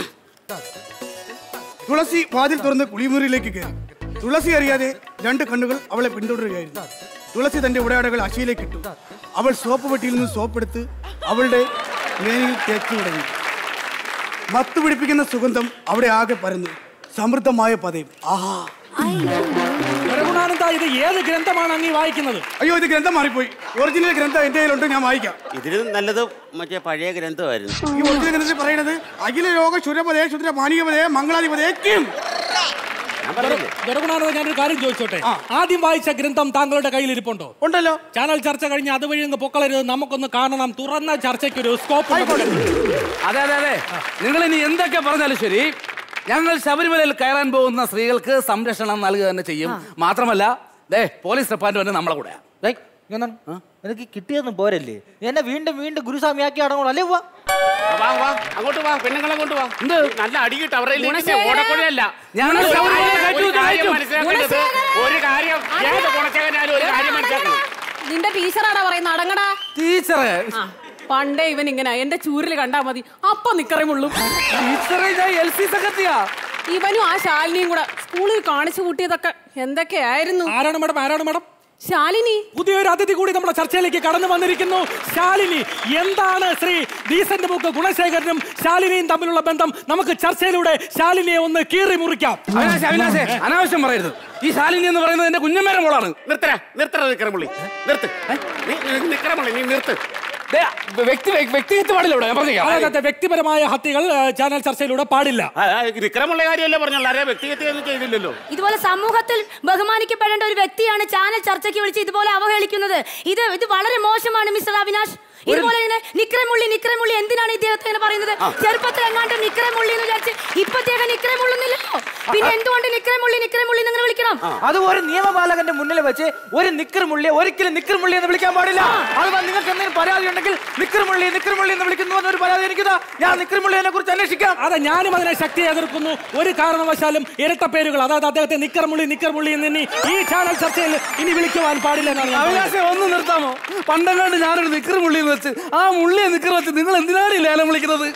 തുളസി വാതിൽ തുറന്ന് കുളിമുറിയിലേക്ക് കയറി തുളസി അറിയാതെ രണ്ട് കണ്ണുകൾ അവളെ പിന്തുടരുകയായിരുന്നു തുളസി തന്റെ ഉടയാടകൾ അശിയിലേക്ക് ഇട്ടു അവൾ സോപ്പ് പെട്ടിയിൽ നിന്ന് സോപ്പ് എടുത്ത് അവളുടെ മേനിൽ തേച്ചു തുടങ്ങി മത്ത് പിടിപ്പിക്കുന്ന സുഗന്ധം അവിടെ ആകെ പരന്നു സമൃദ്ധമായ പതയും ആഹാ ദുരഗുണാനന്ദ ഇത് ഏത് ഗ്രന്ഥമാണ് അങ്ങ് ഈ വായിക്കുന്നത് അയ്യോ ഇത് ഗ്രന്ഥം മാറിപ്പോയി ഒറിജിനൽ ഗ്രന്ഥം എന്റെ കയ്യിലുണ്ട് ഞാൻ വായിക്കാം ഇതിന് നല്ലത് മറ്റേ പഴയ ഗ്രന്ഥമായിരുന്നു ഈ ഒറിജിനൽ ഗ്രന്ഥത്തിൽ പറയുന്നത് അഖില ലോക ശുരപതേ ശുദ്ര മാനികപതേ മംഗളാധിപതേ കിം ദുരഗുണാനന്ദ ഞാനൊരു കാര്യം ചോദിച്ചോട്ടെ ആദ്യം വായിച്ച ഗ്രന്ഥം താങ്കളുടെ കയ്യിൽ ഇരിപ്പുണ്ടോ ഉണ്ടല്ലോ ചാനൽ ചർച്ച കഴിഞ്ഞ് അതുവഴി അങ്ങ് പൊക്കളരുത് നമുക്കൊന്ന് കാണണം തുറന്ന ചർച്ചയ്ക്ക് ഒരു സ്കോപ്പ് അതെ അതെ അതെ നിങ്ങൾ ഇനി എന്തൊക്കെ പറഞ്ഞാലും ശരി ഞങ്ങൾ ശബരിമലയിൽ കയറാൻ പോകുന്ന സ്ത്രീകൾക്ക് സംരക്ഷണം നൽകുക തന്നെ ചെയ്യും മാത്രമല്ല ദേ പോലീസ് ഡിപ്പാർട്ട്മെന്റ് നമ്മളെ കൂടെ ഡേയ്, ഇങ്ങ് വന്നോ. നിനക്ക് കിട്ടിയൊന്നും പോരല്ലേ നീ എന്നെ വീണ്ടും വീണ്ടും ഗുരുസ്വാമിയാക്കി അടങ്ങോളൂ അല്ലേ വാ വാ വാ അങ്ങോട്ട് വാ പെണ്ണുങ്ങളെ കൊണ്ട് വാ നല്ല അടി കിട്ടും അവരുടെ ഗുണശേഖര. ഓടക്കൊഴയല്ല ഞങ്ങൾ ഒരു ശബരിമല കാര്യം- കയറ്റി ഒരു വിട്ടു, കാര്യം കയറ്റും. മനസ്സിലാക്കേണ്ടത് ഒരു കാര്യം ഏത് ഗുണശേഖരനായാലും ഒരു കാര്യം മനസ്സിലാക്കണം നിന്റെ ടീച്ചറാടാ പറയുന്നത് അടങ്ങടാ ടീച്ചറെ ആ, പണ്ടേ ഇവൻ ഇങ്ങനെ എന്റെ ചൂരിൽ കണ്ടാ മതി അപ്പൊ നിക്കറിമുള്ളും ടീച്ചറെ ഞാൻ എൽ സി സെക്രട്ടറിയാ ഇവനും ആ ശാലിനിയും കൂടെ സ്കൂളിൽ കാണിച്ചു കൂട്ടിയതൊക്കെ എന്തൊക്കെയായിരുന്നു ആരാണ് മാഡം ആരാണ് മാഡം ശാലിനി പുതിയൊരു അതിഥി കൂടി നമ്മുടെ ചർച്ചയിലേക്ക് കടന്നു വന്നിരിക്കുന്നു ശാലിനി എന്താണ് ശ്രീ ഡീസന്റ് ബുക്ക് ഗുണശേഖരനും ശാലിനിയും തമ്മിലുള്ള ബന്ധം നമുക്ക് ചർച്ചയിലൂടെ ശാലിനിയെ ഒന്ന് കീറി മുറിക്കാം അവിനാശേ അവിനാശേ അനാവശ്യം പറയരുത് ഈ ശാലിനി എന്ന് പറയുന്നത് എന്റെ കുഞ്ഞമ്മേരെ മോളാണ് നിർത്തര നിർത്തര നിക്കറമുള്ളി നിർത്ത് നിക്കറമുള്ളി നീ നിർത്ത് ദേ, വ്യക്തി വ്യക്തിഗത പാടില്ല ഇവിടെ ഞാൻ പറഞ്ഞേക്കാം അതെ, അതെ, വ്യക്തിപരമായ ഹത്യകൾ ആ, ചാനൽ ചർച്ചയിലൂടെ പാടില്ല നിക്കറമുള്ള കാര്യമല്ലേ പറഞ്ഞോളൂ ആരെ വ്യക്തിഗത ചെയ്തില്ലല്ലോ ഇതുപോലെ സമൂഹത്തിൽ ബഹുമാനിക്കപ്പെടേണ്ട ഒരു വ്യക്തിയാണ് ചാനൽ ചർച്ചയ്ക്ക് വിളിച്ച് ഇതുപോലെ അവഹേളിക്കുന്നത് ഇത് ഇത് വളരെ മോശമാണ് മിസ്റ്റർ അവിനാഷ് ഇതുപോലെ ഇങ്ങനെ നിക്രമുള്ളി നിക്രമുള്ളി എന്തിനാണ് ഇദ്ദേഹത്തെ ഇങ്ങനെ പറയുന്നത് ചെറുപ്പത്തിൽ എങ്ങാണ്ട് നിക്രമുള്ളി എന്ന് വിചാരിച്ച് ഇപ്പത്തേക്ക് നിക്രമുള്ളുന്നില്ലല്ലോ പിന്നെ എന്തുകൊണ്ട് നിക്രമുള്ളി നിക്രമുള്ളി എന്ന് ഇങ്ങനെ വിളിക്കണം അത് ഒരു നിയമപാലകന്റെ മുന്നിൽ വെച്ച് ഒരു നിക്കർ മുള്ളിയെ ഒരിക്കലും നിക്കർ മുള്ളി എന്ന് വിളിക്കാൻ പാടില്ല അതുപോലെ നിങ്ങൾക്ക് എന്തെങ്കിലും പരാതി ഉണ്ടെങ്കിൽ നിക്കർ മുള്ളി നിക്കർ മുള്ളി എന്ന് വിളിക്കുന്നു എന്നൊരു പരാതി എനിക്കിതാ ഞാൻ നിക്കർ മുള്ളിയെ കുറിച്ച് അന്വേഷിക്കാം അതെ ഞാനും അതിനെ ശക്തി എതിർക്കുന്നു ഒരു കാരണവശാലും ഇരട്ട പേരുകൾ അതായത് അദ്ദേഹത്തെ നിക്കർമുള്ളി നിക്കർമുള്ളി എന്ന് ഇനി ഈ ചാനൽ ചർച്ചയിൽ ഇനി വിളിക്കുവാൻ പാടില്ല എന്നാണ് ഞാൻ പറയുന്നത്. അവിനാശെ ഒന്ന് നിർത്താമോ പണ്ടങ്ങാണ്ട് ഞാനൊരു നിക്കർ മുള്ളി എന്ന് വെച്ച് ആ മുള്ളിയെ നിക്കർ വെച്ച് നിങ്ങൾ എന്തിനാണ് ഈ ലേലം വിളിക്കുന്നത്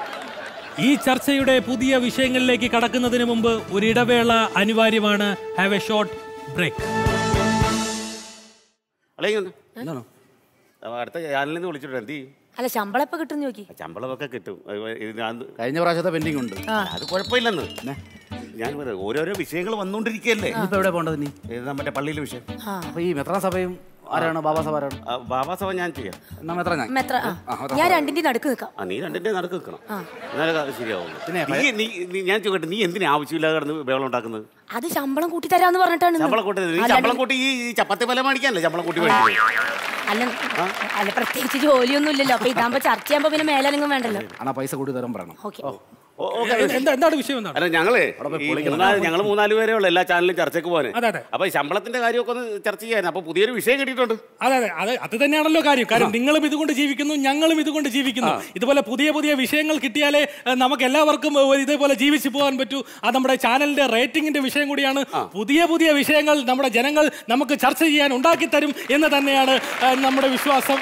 ഈ ചർച്ചയുടെ പുതിയ വിഷയങ്ങളിലേക്ക് കടക്കുന്നതിന് മുമ്പ് ഒരു ഇടവേള അനിവാര്യമാണ് ഹാവ് എ ഷോർട്ട് ബ്രേക്ക് അല്ലെങ്കിൽ അടുത്ത ചാനലിൽ നിന്ന് വിളിച്ചിട്ട് എന്ത് ചെയ്യും അല്ല ശമ്പളം എപ്പോ കിട്ടും നോക്കി ശമ്പളമൊക്കെ കിട്ടും അത് ഇതിനകത്ത് കഴിഞ്ഞ പ്രാവശ്യത്തെ പെൻഡിങ് ഉണ്ട് അത് കുഴപ്പമില്ലെന്ന് ഞാൻ പറയാം ഓരോരോ വിഷയങ്ങൾ വന്നുകൊണ്ടിരിക്കുകയല്ലേ ഇപ്പൊ എവിടെ പോണ്ടത് നീ ഇത് നമ്മുടെ പള്ളിയിലെ വിഷയം അപ്പൊ ഈ മെത്രാ സഭയും ആരാണ് ബാബാ സഭ ആരാണ് ആ, ബാബാസഭ ഞാൻ ചെയ്യാം എന്നാ മെത്ര ഞാൻ മെത്ര ആ. ആ, മെത്ര ഞാൻ സഭ. രണ്ടിന്റെ നടുക്ക് നിൽക്കാം ആ നീ രണ്ടിന്റെ നടക്ക് നിൽക്കണം ആ. എന്നാലേ അത് ശരിയാവുള്ളൂ പിന്നെ നീ നീ നീ- ഞാൻ ചോദിക്കട്ടെ നീ എന്തിനാ ആവശ്യമില്ലാതെ കിടന്ന് ബഹളം ഉണ്ടാക്കുന്നത് അത് ശമ്പളം കൂട്ടി തരാന്ന് പറഞ്ഞിട്ടാണ് ഇന്ന്. ശമ്പളം കൂട്ടി നീ അല്ലാണ്ട് ശമ്പളം കൂട്ടി ഈ ഈ ചപ്പാത്തി പല മേടിക്കാനല്ലേ ശമ്പളം കൂട്ടി മേടിക്കുന്നത് അല്ല അല്ല പ്രത്യേകിച്ച് ജോലിയൊന്നും ഇല്ലല്ലോ അപ്പൊ ഇതാകുമ്പോ ചർച്ച ചെയ്യുമ്പോ പിന്നെ മേലനങ്ങും വേണ്ടല്ലോ ആണാ പൈസ കൂടി തരാൻ പറയണം ഓക്കെ ഓ എന്താ എന്താണ് വിഷയം എന്താണ് അല്ല ഞങ്ങളെ ഈ മൂന്നാല് ഞങ്ങൾ മൂന്നാല് പേരേ ഉള്ളൂ എല്ലാ ചാനലിലും ചർച്ചയ്ക്ക് പോകാൻ അതെ, അതെ. അപ്പൊ ഈ ശമ്പളത്തിന്റെ കാര്യമൊക്കെ ഒന്ന് ചർച്ച ചെയ്യാൻ അപ്പൊ പുതിയൊരു വിഷയം കിട്ടിയിട്ടുണ്ട് അതെ അതെ അത് അത് തന്നെയാണല്ലോ കാര്യം കാര്യം നിങ്ങളും ഇതുകൊണ്ട് ജീവിക്കുന്നു ഞങ്ങളും ഇതുകൊണ്ട് ജീവിക്കുന്നു ഇതുപോലെ പുതിയ പുതിയ വിഷയങ്ങൾ കിട്ടിയാലേ ഏഹ്, നമുക്ക് എല്ലാവർക്കും ഏഹ്, ഇതേപോലെ ജീവിച്ചു പോകാൻ പറ്റൂ അത് നമ്മുടെ ചാനലിന്റെ റേറ്റിംഗിന്റെ വിഷയം കൂടിയാണ് പുതിയ പുതിയ വിഷയങ്ങൾ നമ്മുടെ ജനങ്ങൾ നമുക്ക് ചർച്ച ചെയ്യാൻ ഉണ്ടാക്കി തരും എന്ന് തന്നെയാണ് ഏഹ്, നമ്മുടെ വിശ്വാസം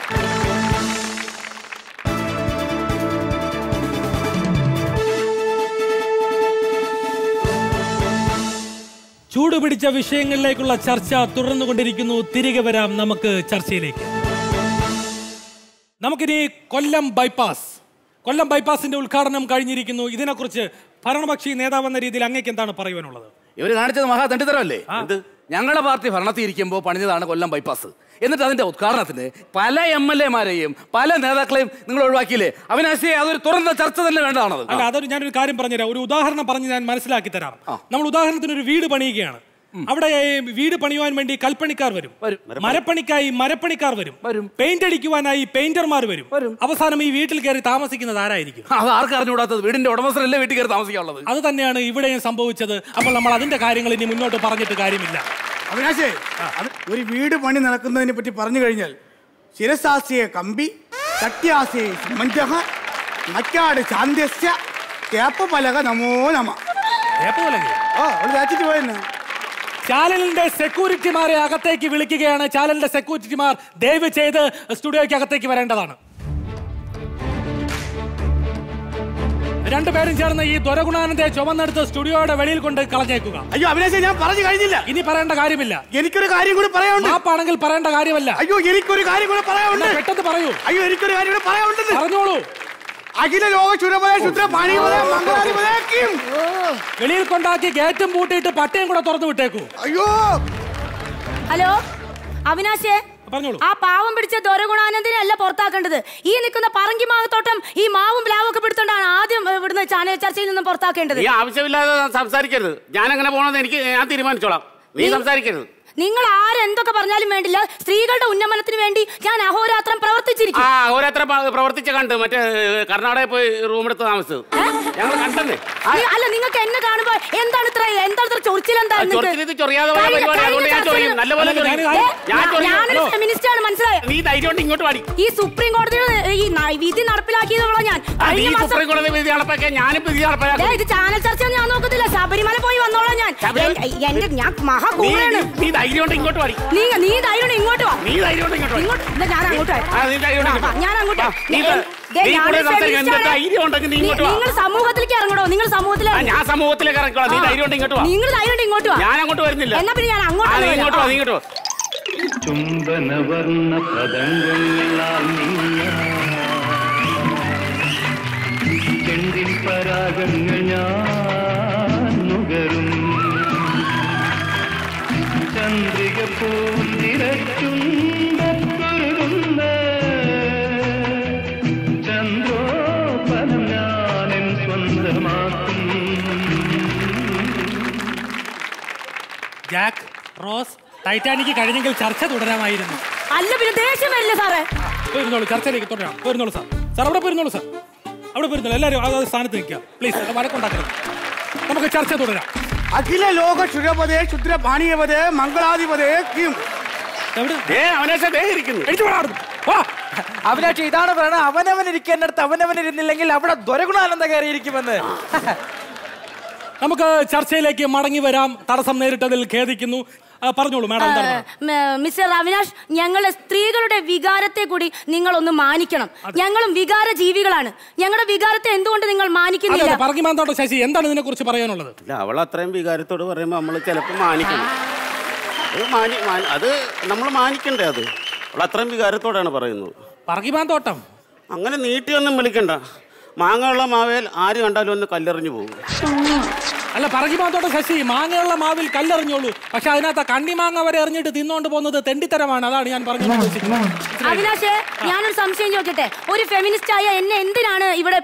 ചൂടുപിടിച്ച വിഷയങ്ങളിലേക്കുള്ള ചർച്ച തുടർന്നുകൊണ്ടിരിക്കുന്നു തിരികെ വരാം നമുക്ക് ചർച്ചയിലേക്ക് നമുക്കിനി കൊല്ലം ബൈപ്പാസ് കൊല്ലം ബൈപ്പാസിന്റെ ഉദ്ഘാടനം കഴിഞ്ഞിരിക്കുന്നു ഇതിനെക്കുറിച്ച് ഭരണപക്ഷി നേതാവെന്ന രീതിയിൽ അങ്ങേക്ക് എന്താണ് പറയുവാനുള്ളത് ഇവര് കാണിച്ചത് മഹാ തണ്ടിത്തരമല്ലേ എന്ത് ഞങ്ങളുടെ പാർട്ടി ഭരണത്തിൽ ഇരിക്കുമ്പോൾ പണിഞ്ഞതാണ് കൊല്ലം ബൈപ്പാസ് എന്നിട്ട് അതിന്റെ ഉദ്ഘാടനത്തിന് പല എം എൽ എമാരെയും പല നേതാക്കളെയും നിങ്ങൾ ഒഴിവാക്കിയില്ലേ അവിനാശിയെ അതൊരു തുറന്ന ചർച്ച തന്നെ വേണ്ടതാണത് അല്ല അതൊരു ഞാനൊരു കാര്യം പറഞ്ഞുതരാം ഒരു ഉദാഹരണം പറഞ്ഞ് ഞാൻ മനസ്സിലാക്കി തരാം നമ്മൾ ഉദാഹരണത്തിന് ഒരു വീട് പണിയുകയാണ് അവിടെ ഏ, വീട് പണിയുവാൻ വേണ്ടി കൽപ്പണിക്കാർ വരും മരപ്പണിക്കായി മരപ്പണിക്കാർ വരും പെയിന്റ് അടിക്കുവാനായി പെയിന്റർമാർ വരും അവസാനം ഈ വീട്ടിൽ കയറി താമസിക്കുന്നത് ആരായിരിക്കും അത് ആർക്കും അറിഞ്ഞുകൂടാത്തത് വീടിന്റെ ഉടമസ്ഥരല്ലേ വീട്ടിൽ കയറി താമസിക്കാനുള്ളത് അത് തന്നെയാണ് ഇവിടെയും സംഭവിച്ചത് അപ്പോൾ നമ്മൾ അതിന്റെ കാര്യങ്ങൾ ഇനി മുന്നോട്ട് പറഞ്ഞിട്ട് കാര്യമില്ല അവിനാശേ അത് ഒരു വീട് പണി നടക്കുന്നതിനെ പറ്റി പറഞ്ഞു കഴിഞ്ഞാൽ ശിരസാസ്യ കമ്പി സത്യാസ്യ മഞ്ചഹ മറ്റാട് ശാന്ത്യസ്യ തേപ്പപലക നമോ നമ ഓ അവള് രാച്ചിട്ട് പോയെന്നാ ചാനലിന്റെ സെക്യൂരിറ്റിമാരെ അകത്തേക്ക് വിളിക്കുകയാണ് ചാനലിന്റെ സെക്യൂരിറ്റിമാർ ദയവ് ചെയ്ത് സ്റ്റുഡിയോയ്ക്ക് അകത്തേക്ക് വരേണ്ടതാണ് രണ്ടുപേരും ചേർന്ന് ഈ ദുരഗുണാനന്ദയെ ചുമന്നെടുത്ത് സ്റ്റുഡിയോയുടെ വെളിയിൽ കൊണ്ട് കളഞ്ഞേക്കുക അയ്യോ അഭിലാഷേ ഞാൻ പറഞ്ഞു കഴിഞ്ഞില്ല ഇനി പറയേണ്ട കാര്യമില്ല എനിക്കൊരു കാര്യം കൂടി പറയാനുണ്ട് മാപ്പാണെങ്കിൽ പറയേണ്ട കാര്യമല്ല അയ്യോ എനിക്കൊരു കാര്യം കൂടി പറയാനുണ്ട് എന്നാ പെട്ടെന്ന് പറയൂ അയ്യോ എനിക്കൊരു കാര്യം കൂടി പറയാനുണ്ട് പറഞ്ഞോളൂ അഖില ലോക ശുരപദ ശുദ്ര പാണിപദ മംഗളാധിപതയ്ക്കും വെളിയിൽ കൊണ്ടാക്കി ഗേറ്റും പൂട്ടിയിട്ട് പട്ടയം കൂടെ തുറന്നു വിട്ടേക്കൂ അയ്യോ ഹലോ അവിനാശേ പറഞ്ഞോളൂ ആ പാവം പിടിച്ച ദൊരഗുണാനന്ദനെ അല്ല പുറത്താക്കേണ്ടത് ഈ നിൽക്കുന്ന പറങ്കി മാങ്ങത്തോട്ടം ഈ മാവും പ്ലാവും ഒക്കെ പിടുത്തോണ്ടാണ് ആദ്യം ഏ, ഇവിടുന്ന് ചാനൽ ചർച്ചയിൽ നിന്നും പുറത്താക്കേണ്ടത് നീ ആവശ്യമില്ലാതെ സംസാരിക്കരുത് ഞാൻ അങ്ങനെ പോകണമെന്ന് എനിക്ക് ഞാൻ തീരുമാനിച്ചോളാം നീ സംസാരിക്കരുത് നിങ്ങൾ ആരെന്തൊക്കെ പറഞ്ഞാലും വേണ്ടില്ല സ്ത്രീകളുടെ ഉന്നമനത്തിന് വേണ്ടി ഞാൻ അഹോരാത്രം പ്രവർത്തിച്ചിരിക്കും ആ ഓരോരുത്തർ പ്രവർത്തിച്ച കണ്ട് മറ്റേ കർണാടകയിൽ പോയി റൂം എടുത്ത് താമസിച്ചത് ഞങ്ങൾ കണ്ടെന്നേ നീ- അല്ല നിങ്ങൾക്ക് എന്നെ കാണുമ്പോ എന്താണ് ഇത്ര എന്താണ് ഇത്ര ചൊറിച്ചിൽ എന്താ ആ, ചൊറിച്ചിൽ ഇത് ചൊറിയാതെ പോയ പരിപാടി. അതുകൊണ്ട് ഞാൻ ചൊറിയും. നല്ലപോലെ ചൊറിയും. ഞാൻ ചൊറിയും. ഞാനൊരു ഹലോ. ഫെമിനിസ്റ്റ് ആണ് മനസ്സിലായോ നീ ധൈര്യം കൊണ്ട് ഇങ്ങോട്ട് പാടി ഈ സുപ്രീം കോടതിയുടെ ഈ ന- വിധി നടപ്പിലാക്കിയതുള്ള ഞാൻ ആ, നീ കഴിഞ്ഞ മാസം സുപ്രീം കോടതി വിധി നടപ്പാക്കിയ ഞാനും വിധി ദേ, നടപ്പാക്കും ഇത് ചാനൽ ചർച്ചയൊന്നും ഞാൻ നോക്കത്തില്ല ശബരിമല പോയി വന്നോളാം ഞാൻ ശബരിമല- എൻ- എന്റെ ഞാൻ നീ മഹാകൂടാണ് നീ- നീ ധൈര്യം കൊണ്ട് ഇങ്ങോട്ട് പാടി നീ നീ ധൈര്യം ഇങ്ങോട്ട് വാ നീ ധൈര്യം കൊണ്ട് ഇങ്ങോട്ട് വാ. ഇങ്ങോട്ട് എന്നാ ഞാൻ അങ്ങോട്ട് വരാം. ആ, നീ ധൈര്യം കൊണ്ട് വാ, ഇങ്ങോട്ട് വാ. ഞാൻ അങ്ങോട്ട് വാ, വരാം. നീ ദേ, ദേ, നീ ഞാനൊരു കൂടുതൽ സംസാരിക്കാൻ feminist എന്ത് ആണ്. ധൈര്യം ഉണ്ടെങ്കിൽ നീ ഇങ്ങോട്ട് വാ. നിങ്ങൾ സമൂഹത്തിലേക്ക് ഇറങ്ങണോ നിങ്ങൾ സമൂഹത്തിലേക്ക് ആ, ഞാൻ സമൂഹത്തിലേക്ക് ഇറങ്ങിക്കോളാം നീ ധൈര്യം കൊണ്ട് ഇങ്ങോട്ട് വാ നിങ്ങൾ ധൈര്യം ഇങ്ങോട്ട് വാ ഞാൻ അങ്ങോട്ട് വരുന്നില്ല എന്നാ പിന്നെ ഞാൻ ആ, അങ്ങോട്ട് നീ വരാം. ഇങ്ങോട്ട് വാ നീ ഇങ്ങോട്ട് വാ ചുംബനവർണ്ണ പദങ്ങളാൽ ചെണ്ടിൻ പരാഗങ്ങൾ ഞാൻ നുകരും ചന്ദ്രിക പൂന്തിരച്ചുണ്ടൊരുന്ന ചന്ദ്രോപനം ഞാനെൻ സ്വന്തമാക്കും ജാക്ക് റോസ് ടൈറ്റാനിക് കഴിഞ്ഞെങ്കിൽ ചർച്ച തുടരാമായിരുന്നു അല്ല പിന്നെ ദേഷ്യം വരില്ല സാറേ പോയിരുന്നോളൂ ചർച്ചയിലേക്ക് തുടരാം പോയിരുന്നോളൂ സാർ സാർ അവിടെ പോയിരുന്നോളൂ സാർ അവിടെ പോയിരുന്നോളൂ എല്ലാവരും ആ സ്ഥാനത്ത് നിൽക്കുക പ്ലീസ് വഴക്കുണ്ടാക്കരുത് നമുക്ക് ചർച്ച തുടരാം അഖില ലോക ശുരപദേ ശുദ്ര പാണിയപദേ മംഗളാധിപതേക്കും ഏ അവനേശ ദേ ഇരിക്കുന്നു അഭിലാഷ് ഇതാണ് പറയണത് അവനവൻ ഇരിക്കേണ്ടടുത്ത് അവനവൻ ഇരുന്നില്ലെങ്കിൽ അവിടെ ദുരഗുണാനന്ദ കയറിയിരിക്കുമെന്ന് നമുക്ക് ചർച്ചയിലേക്ക് മടങ്ങി വരാം തടസ്സം നേരിട്ടതിൽ ഖേദിക്കുന്നു ആ, പറഞ്ഞോളൂ മാഡം എന്താണ് പറയുന്നത്? മ- മിസ്റ്റർ അവിനാഷ് ഞങ്ങളെ സ്ത്രീകളുടെ വികാരത്തെ കൂടി നിങ്ങൾ ഒന്ന് മാനിക്കണം ഞങ്ങളും വികാര ജീവികളാണ് ഞങ്ങളുടെ വികാരത്തെ എന്തുകൊണ്ട് നിങ്ങൾ അതെ മാനിക്കുന്നില്ല അതെ പറങ്ങിമാന്തോട്ടെ ശശി എന്താണ് ഇതിനെ കുറിച്ച് പറയാനുള്ളത് ഇല്ല അവൾ അത്രയും വികാരത്തോട് പറയുമ്പോൾ നമ്മൾ ചിലപ്പോൾ മാനിക്കണം അത് മാനി മാനി- അത് നമ്മൾ മാനിക്കണ്ടേ അത് അവൾ അത്രയും വികാരത്തോടാണ് പറയുന്നത് പറങ്ങിമാന്തോട്ടം അങ്ങനെ നീട്ടിയൊന്നും വിളിക്കണ്ട മാങ്ങയുള്ള മാവേൽ ആര് കണ്ടാലും ഒന്ന് കല്ലെറിഞ്ഞു പോകും അല്ല പറങ്ങിമാന്തോട്ടെ ശശി മാങ്ങയുള്ള മാവിൽ കല്ലെറിഞ്ഞോളൂ പക്ഷെ അതിനകത്ത് കണ്ണിമാങ്ങ വരെ എറിഞ്ഞിട്ട് തിന്നോണ്ട് പോകുന്നത് തെണ്ടിത്തരമാണ് അതാണ് ഞാൻ പറഞ്ഞു ഉദ്ദേശിക്കുന്നത് അവിനാശ് ഞാനൊരു സംശയം ചോദിക്കട്ടെ ഒരു ഫെമിനിസ്റ്റ് ആയ എന്നെ എന്തിനാണ് ഇവിടെ പിടിച്ച്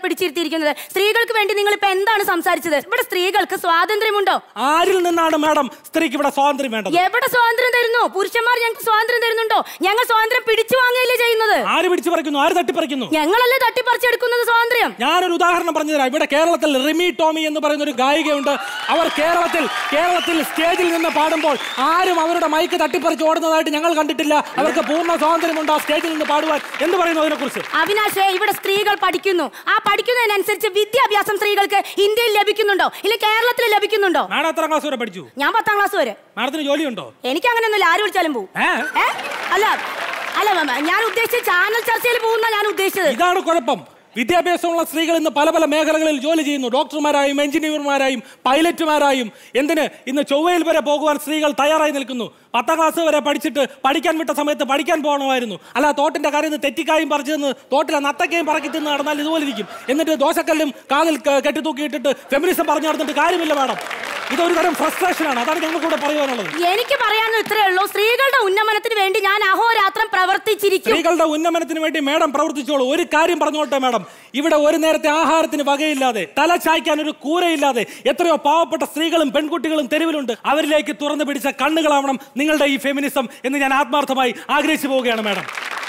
പിടിച്ചിരുത്തിയിരിക്കുന്നത് സ്ത്രീകൾക്ക് വേണ്ടി നിങ്ങൾ ഇപ്പൊ എന്താണ് സംസാരിച്ചത് ഇവിടെ സ്ത്രീകൾക്ക് സ്വാതന്ത്ര്യമുണ്ടോ ആരിൽ നിന്നാണ് മാഡം സ്ത്രീക്ക് ഇവിടെ സ്വാതന്ത്ര്യം വേണ്ടത് എവിടെ സ്വാതന്ത്ര്യം തരുന്നു പുരുഷന്മാർ ഞങ്ങൾക്ക് സ്വാതന്ത്ര്യം തരുന്നുണ്ടോ ഞങ്ങൾ സ്വാതന്ത്ര്യം പിടിച്ചു വാങ്ങുകയല്ലേ ചെയ്യുന്നത് ആര് പിടിച്ചു പറിക്കുന്നു ആര് തട്ടിപ്പറിക്കുന്നു ഞങ്ങളല്ലേ തട്ടിപ്പറിച്ചെടുക്കുന്നത് സ്വാതന്ത്ര്യം ഞാനൊരു ഉദാഹരണം പറഞ്ഞു തരാം ഇവിടെ കേരളത്തിൽ റിമി ടോമി എന്ന് പറയുന്ന ഒരു ഗായികയുണ്ട് അവർ കേരളത്തിൽ കേരളത്തിൽ സ്റ്റേജിൽ നിന്ന് പാടുമ്പോൾ ആരും അവരുടെ മൈക്ക് തട്ടിപ്പറിച്ച് ഓടുന്നതായിട്ട് ഞങ്ങൾ കണ്ടിട്ടില്ല അവർക്ക് പൂർണ്ണ സ്വാതന്ത്ര്യമുണ്ട് ആ സ്റ്റേജിൽ നിന്ന് പാടുവാൻ എന്ന് പറയുന്നു അതിനെക്കുറിച്ച് അവിനാശേ ഇവിടെ സ്ത്രീകൾ പഠിക്കുന്നു ആ പഠിക്കുന്നതിനനുസരിച്ച് വിദ്യാഭ്യാസം സ്ത്രീകൾക്ക് ഇന്ത്യയിൽ ലഭിക്കുന്നുണ്ടോ ഇല്ല കേരളത്തിൽ ലഭിക്കുന്നുണ്ടോ മാഡം എത്ര ക്ലാസ് വരെ പഠിച്ചു ഞാൻ പത്താം ക്ലാസ് വരെ മാഡത്തിന് ജോലിയുണ്ടോ എനിക്ക് അങ്ങനെയൊന്നുമില്ല ആര് വിളിച്ചാലും പോകും ഏ? അല്ല അല്ല മാമ, ഞാൻ ഉദ്ദേശിച്ച ചാനൽ ചർച്ചയിൽ പോകുന്ന ഞാൻ ഉദ്ദേശിച്ചത് ഇതാണ് കുഴപ്പം വിദ്യാഭ്യാസമുള്ള സ്ത്രീകൾ ഇന്ന് പല പല മേഖലകളിൽ ജോലി ചെയ്യുന്നു ഡോക്ടർമാരായും എഞ്ചിനീയർമാരായും പൈലറ്റുമാരായും എന്തിന് ഇന്ന് ചൊവ്വയിൽ വരെ പോകുവാൻ സ്ത്രീകൾ തയ്യാറായി നിൽക്കുന്നു പത്താം ക്ലാസ് വരെ പഠിച്ചിട്ട് പഠിക്കാൻ വിട്ട സമയത്ത് പഠിക്കാൻ പോകണമായിരുന്നു അല്ല തോട്ടിന്റെ കാര്യം തെറ്റിക്കായും പറിച്ചു നിന്ന് തോട്ടിലെ നത്തക്കയും പറക്കി തിന്ന് നടന്നാൽ ഇതുപോലെ ഇരിക്കും എന്നിട്ട് ദോശക്കല്ലും കാലിൽ ക- കെട്ടിത്തൂക്കിയിട്ടിട്ട് ഫെമിനിസം പറഞ്ഞു നടന്നിട്ട് കാര്യമില്ല മാഡം ഇതൊരു തരം ഫ്രസ്ട്രേഷനാണ് അതാണ് ഞങ്ങൾക്ക് കൂടെ പറയുവാനുള്ളത് എനിക്ക് പറയാനുള്ള ഇത്രയേ ഉള്ളൂ സ്ത്രീകളുടെ ഉന്നമനത്തിന് വേണ്ടി ഞാൻ അഹോരാത്രം പ്രവർത്തിച്ചിരിക്കും സ്ത്രീകളുടെ ഉന്നമനത്തിന് വേണ്ടി മേഡം പ്രവർത്തിച്ചോളൂ ഒരു കാര്യം പറഞ്ഞോട്ടെ മേഡം ഇവിടെ ഒരു നേരത്തെ ആഹാരത്തിന് വകയില്ലാതെ തല ചായ്ക്കാൻ ഒരു കൂരയില്ലാതെ എത്രയോ പാവപ്പെട്ട സ്ത്രീകളും പെൺകുട്ടികളും തെരുവിലുണ്ട് അവരിലേക്ക് തുറന്നു പിടിച്ച കണ്ണുകളാവണം നിങ്ങളുടെ ഈ ഫെമിനിസം എന്ന് ഞാൻ ആത്മാർത്ഥമായി ആഗ്രഹിച്ചു പോവുകയാണ് മേഡം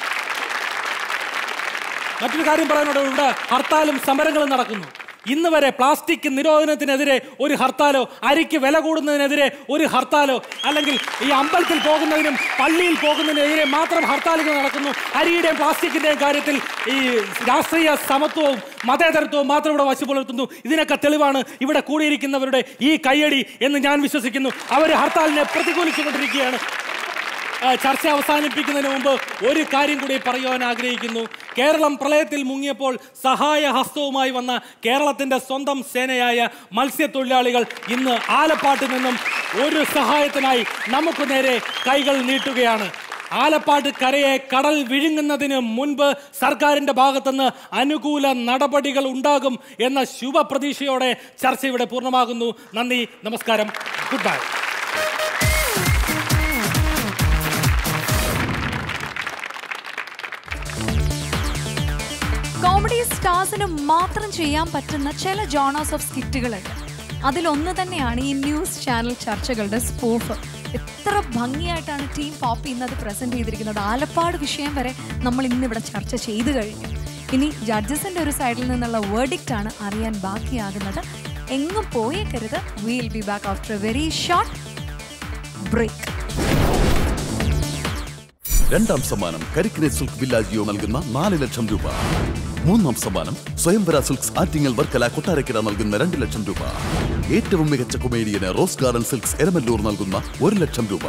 മറ്റൊരു കാര്യം പറയാനോട് ഇവിടെ ഹർത്താലും സമരങ്ങളും നടക്കുന്നു ഇന്ന് വരെ പ്ലാസ്റ്റിക് നിരോധനത്തിനെതിരെ ഒരു ഹർത്താലോ അരിക്ക് വില കൂടുന്നതിനെതിരെ ഒരു ഹർത്താലോ അല്ലെങ്കിൽ ഈ അമ്പലത്തിൽ പോകുന്നതിനും പള്ളിയിൽ പോകുന്നതിനെതിരെ മാത്രം ഹർത്താലുകൾ നടക്കുന്നു അരിയുടെയും പ്ലാസ്റ്റിക്കിന്റെയും കാര്യത്തിൽ ഈ രാഷ്ട്രീയ സമത്വവും മതേതരത്വവും മാത്രം ഇവിടെ വശു പുലർത്തുന്നു ഇതിനൊക്കെ തെളിവാണ് ഇവിടെ കൂടിയിരിക്കുന്നവരുടെ ഈ കയ്യടി എന്ന് ഞാൻ വിശ്വസിക്കുന്നു അവർ ഹർത്താലിനെ പ്രതികൂലിച്ചുകൊണ്ടിരിക്കുകയാണ് ആ, ചർച്ച അവസാനിപ്പിക്കുന്നതിന് മുമ്പ് ഒരു കാര്യം കൂടി പറയുവാൻ ആഗ്രഹിക്കുന്നു കേരളം പ്രളയത്തിൽ മുങ്ങിയപ്പോൾ സഹായ ഹസ്തവുമായി വന്ന കേരളത്തിന്റെ സ്വന്തം സേനയായ മത്സ്യത്തൊഴിലാളികൾ ഇന്ന് ആലപ്പാട്ടിൽ നിന്നും ഒരു സഹായത്തിനായി നമുക്ക് നേരെ കൈകൾ നീട്ടുകയാണ് ആലപ്പാട് കരയെ കടൽ വിഴുങ്ങുന്നതിന് മുൻപ് സർക്കാരിന്റെ ഭാഗത്തുനിന്ന് അനുകൂല നടപടികൾ ഉണ്ടാകും എന്ന ശുഭപ്രതീക്ഷയോടെ ചർച്ച ഇവിടെ പൂർണ്ണമാകുന്നു നന്ദി നമസ്കാരം ഗുഡ് ബൈ കോമഡി സ്റ്റാർസിന് മാത്രം ചെയ്യാൻ പറ്റുന്ന ചില ജോണേഴ്സ് ഓഫ് സ്കിറ്റുകളുണ്ട് അതിലൊന്ന് തന്നെയാണ് ഈ ന്യൂസ് ചാനൽ ചർച്ചകളുടെ സ്പൂഫ് എത്ര ഭംഗിയായിട്ടാണ് ടീം പോപ്പി ഇന്ന് അത് പ്രസന്റ് ചെയ്തിരിക്കുന്നത് ആലപ്പാട് വിഷയം വരെ നമ്മൾ ഇന്നിവിടെ ചർച്ച ചെയ്തു കഴിഞ്ഞു ഇനി ജഡ്ജസിന്റെ ഒരു സൈഡിൽ നിന്നുള്ള വേർഡിക്റ്റ് ആണ് അറിയാൻ ബാക്കിയാകുന്നത് എങ്ങും പോയേക്കരുത് will be back after a very short break രണ്ടാം സമ്മാനം കരിക്കിനെ സിൽക്ക് വില്ലാജിയോ നൽകുന്ന നാല് ലക്ഷം രൂപ മൂന്നാം സമ്മാനം സ്വയംവര സിൽക്സ് ആറ്റിങ്ങൽ വർക്കല കൊട്ടാരക്കര നൽകുന്ന രണ്ട് ലക്ഷം രൂപ ഏറ്റവും മികച്ച കൊമേഡിയന് റോസ് ഗാർഡൻ സിൽക്സ് എരമല്ലൂർ നൽകുന്ന ഒരു ലക്ഷം രൂപ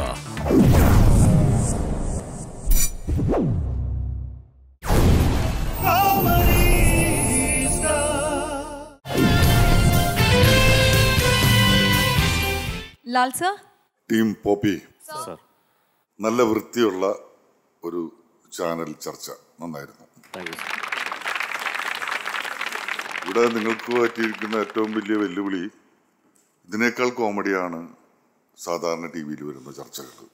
ലാൽ സർ ടീം പോപ്പി നല്ല വൃത്തിയുള്ള ഒരു ചാനൽ ചർച്ച നന്നായിരുന്നു ഇവിടെ നിങ്ങൾക്ക് പറ്റിയിരിക്കുന്ന ഏറ്റവും വലിയ വെല്ലുവിളി ഇതിനേക്കാൾ കോമഡിയാണ് സാധാരണ ടി വിയിൽ വരുന്ന ചർച്ചകൾ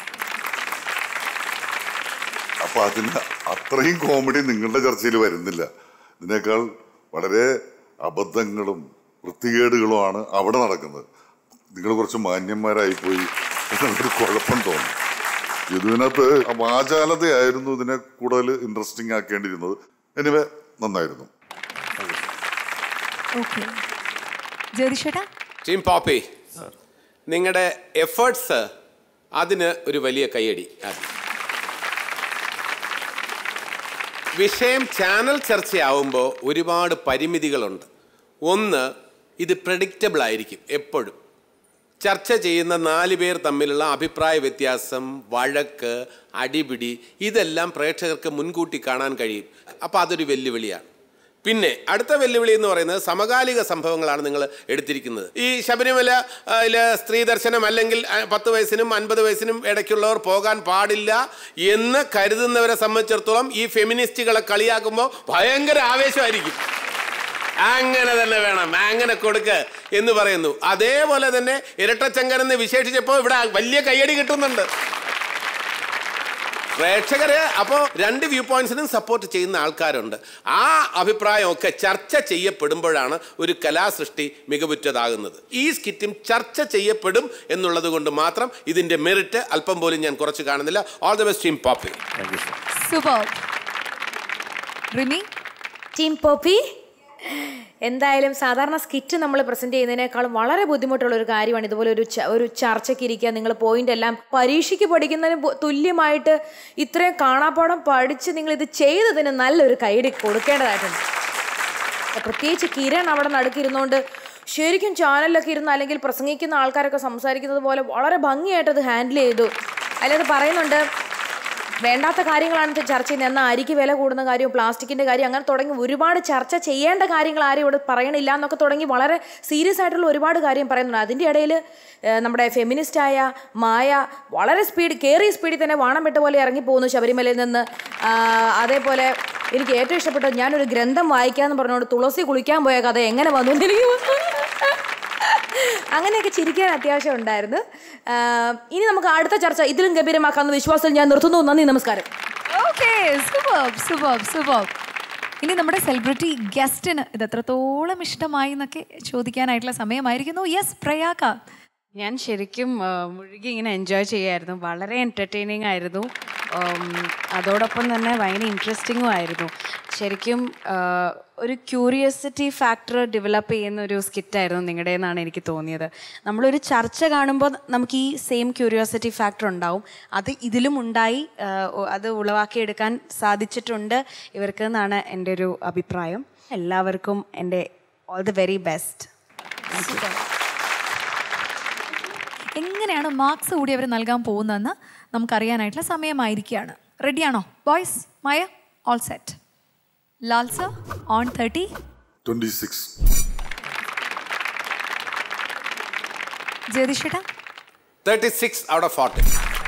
അപ്പൊ അതിന് അത്രയും കോമഡി നിങ്ങളുടെ ചർച്ചയിൽ വരുന്നില്ല ഇതിനേക്കാൾ വളരെ അബദ്ധങ്ങളും വൃത്തികേടുകളുമാണ് അവിടെ നടക്കുന്നത് നിങ്ങൾ കുറച്ച് മാന്യന്മാരായി പോയി എന്നൊരു കുഴപ്പം തോന്നി ഇതിനകത്ത് വാചാലതയായിരുന്നു ഇതിനെ കൂടുതൽ ഇൻട്രസ്റ്റിംഗ് ആക്കേണ്ടിയിരുന്നത് എനിവേ നന്നായിരുന്നു ഓക്കെ ജ്യോതിഷേട്ടാ ടീം പോപ്പി നിങ്ങളുടെ എഫേർട്സ് അതിന് ഒരു വലിയ കൈയടി ആദ്യം. വിഷയം ചാനൽ ചർച്ചയാവുമ്പോൾ ഒരുപാട് പരിമിതികളുണ്ട് ഒന്ന് ഇത് പ്രഡിക്റ്റബിൾ ആയിരിക്കും എപ്പോഴും ചർച്ച ചെയ്യുന്ന നാല് പേർ തമ്മിലുള്ള അഭിപ്രായ വ്യത്യാസം വഴക്ക് അടിപിടി ഇതെല്ലാം പ്രേക്ഷകർക്ക് മുൻകൂട്ടി കാണാൻ കഴിയും അപ്പോൾ അതൊരു വെല്ലുവിളിയാണ് പിന്നെ അടുത്ത വെല്ലുവിളി എന്ന് പറയുന്നത് സമകാലിക സംഭവങ്ങളാണ് നിങ്ങൾ എടുത്തിരിക്കുന്നത് ഈ ശബരിമല ആ, യിലെ സ്ത്രീ ദർശനം അല്ലെങ്കിൽ ആ, പത്ത് വയസ്സിനും അൻപത് വയസ്സിനും ഇടയ്ക്കുള്ളവർ പോകാൻ പാടില്ല എന്ന് കരുതുന്നവരെ സംബന്ധിച്ചിടത്തോളം ഈ ഫെമിനിസ്റ്റുകളെ കളിയാക്കുമ്പോൾ ഭയങ്കര ആവേശമായിരിക്കും അങ്ങനെ തന്നെ വേണം അങ്ങനെ കൊടുക്ക് എന്ന് പറയുന്നു അതേപോലെ തന്നെ ഇരട്ടച്ചങ്കൻ എന്ന് വിശേഷിച്ചപ്പോൾ ഇവിടെ വലിയ കയ്യടി കിട്ടുന്നുണ്ട് പ്രേക്ഷകര് അപ്പോൾ രണ്ട് വ്യൂ പോയിന്റ്സിനും സപ്പോർട്ട് ചെയ്യുന്ന ആൾക്കാരുണ്ട് ആ അഭിപ്രായമൊക്കെ ചർച്ച ചെയ്യപ്പെടുമ്പോഴാണ് ഒരു കലാസൃഷ്ടി മികവുറ്റതാകുന്നത് ഈ സ്കിറ്റും ചർച്ച ചെയ്യപ്പെടും എന്നുള്ളത് കൊണ്ട് മാത്രം ഇതിന്റെ മെറിറ്റ് അല്പം പോലും ഞാൻ കുറച്ച് കാണുന്നില്ല all the best team Poppy super Rimi team Poppy എന്തായാലും സാധാരണ സ്കിറ്റ് നമ്മൾ പ്രസന്റ് ചെയ്യുന്നതിനേക്കാളും വളരെ ബുദ്ധിമുട്ടുള്ള ഒരു കാര്യമാണ് ഇതുപോലെ ഒരു ച- ഒരു ചർച്ചയ്ക്ക് ഇരിക്കുക നിങ്ങൾ പോയിന്റ് എല്ലാം പരീക്ഷയ്ക്ക് പഠിക്കുന്നതിന് പോ- തുല്യമായിട്ട് ഇത്രയും കാണാപ്പാടം പഠിച്ച് നിങ്ങൾ ഇത് ചെയ്തതിന് നല്ലൊരു കൈയടി കൊടുക്കേണ്ടതായിട്ടുണ്ട് പ്രത്യേകിച്ച് കിരൺ അവിടെ നടുക്കിരുന്നോണ്ട് ശരിക്കും ചാനലിലൊക്കെ ഇരുന്ന് അല്ലെങ്കിൽ പ്രസംഗിക്കുന്ന ആൾക്കാരൊക്കെ സംസാരിക്കുന്നത് പോലെ വളരെ ഭംഗിയായിട്ട് അത് ഹാൻഡിൽ ചെയ്തു അതിലത് പറയുന്നുണ്ട് വേണ്ടാത്ത കാര്യങ്ങളാണ് ഇത് ചർച്ച ചെയ്യുന്നത് എന്നാൽ അരിക്ക് വില കൂടുന്ന കാര്യം പ്ലാസ്റ്റിക്കിന്റെ കാര്യം അങ്ങനെ തുടങ്ങി ഒരുപാട് ചർച്ച ചെയ്യേണ്ട കാര്യങ്ങൾ ആരും ഇവിടെ പറയണില്ല എന്നൊക്കെ തുടങ്ങി വളരെ സീരിയസ് ആയിട്ടുള്ള ഒരുപാട് കാര്യം പറയുന്നുണ്ട് അതിൻ്റെ ഇടയിൽ നമ്മുടെ ഫെമിനിസ്റ്റായ മായ വളരെ സ്പീഡ് കയറിയ സ്പീഡിൽ തന്നെ വാണം വിട്ട പോലെ ഇറങ്ങി പോകുന്നു ശബരിമലയിൽ നിന്ന് ആ, അതേപോലെ എനിക്ക് ഏറ്റവും ഇഷ്ടപ്പെട്ടത് ഞാനൊരു ഗ്രന്ഥം വായിക്കാന്ന് പറഞ്ഞുകൊണ്ട് തുളസി കുളിക്കാൻ പോയ കഥ എങ്ങനെ വന്നു എന്ന് എനിക്ക് അങ്ങനെയൊക്കെ ചിരിക്കാൻ അത്യാവശ്യം ഉണ്ടായിരുന്നു ആ, ഇനി നമുക്ക് അടുത്ത ചർച്ച ഇതിലും ഗംഭീരമാക്കാമെന്ന വിശ്വാസത്തിൽ ഞാൻ നിർത്തുന്നു നന്ദി നമസ്കാരം ഓക്കെ സൂപ്പർ സൂപ്പർ സൂപ്പർ ഇനി നമ്മുടെ സെലിബ്രിറ്റി ഗസ്റ്റിന് ഇത് എത്രത്തോളം ഇഷ്ടമായി എന്നൊക്കെ ചോദിക്കാനായിട്ടുള്ള സമയമായിരിക്കുന്നു യെസ് പ്രയാക ഞാൻ ശരിക്കും ആ, മുഴുകി ഇങ്ങനെ എൻജോയ് ചെയ്യായിരുന്നു വളരെ എൻ്റർടൈനിങ് ആയിരുന്നു ഉം, അതോടൊപ്പം തന്നെ ഭയങ്കര ഇൻട്രസ്റ്റിങ്ങും ആയിരുന്നു ശരിക്കും ആ, ഒരു ക്യൂരിയോസിറ്റി ഫാക്ടർ ഡെവലപ്പ് ചെയ്യുന്ന ഒരു സ്കിറ്റായിരുന്നു നിങ്ങളുടെ എന്നാണ് എനിക്ക് തോന്നിയത് നമ്മളൊരു ചർച്ച കാണുമ്പോൾ നമുക്ക് ഈ സെയിം ക്യൂരിയോസിറ്റി ഫാക്ടർ ഉണ്ടാവും അത് ഇതിലും ഉണ്ടായി ആ, ഒ- അത് ഉളവാക്കിയെടുക്കാൻ സാധിച്ചിട്ടുണ്ട് ഇവർക്ക് എന്നാണ് എൻ്റെ ഒരു അഭിപ്രായം എല്ലാവർക്കും എൻ്റെ ഓൾ ദി വെരി ബെസ്റ്റ് എങ്ങനെയാണ് മാർക്സ് കൂടി അവർ നൽകാൻ പോകുന്നതെന്ന് നമുക്കറിയാനായിട്ടുള്ള സമയമായിരിക്കുകയാണ് റെഡിയാണോ boys Maya all set Lal sir on thirty twenty six ജ്യോതിഷേട്ടാ thirty six out of forty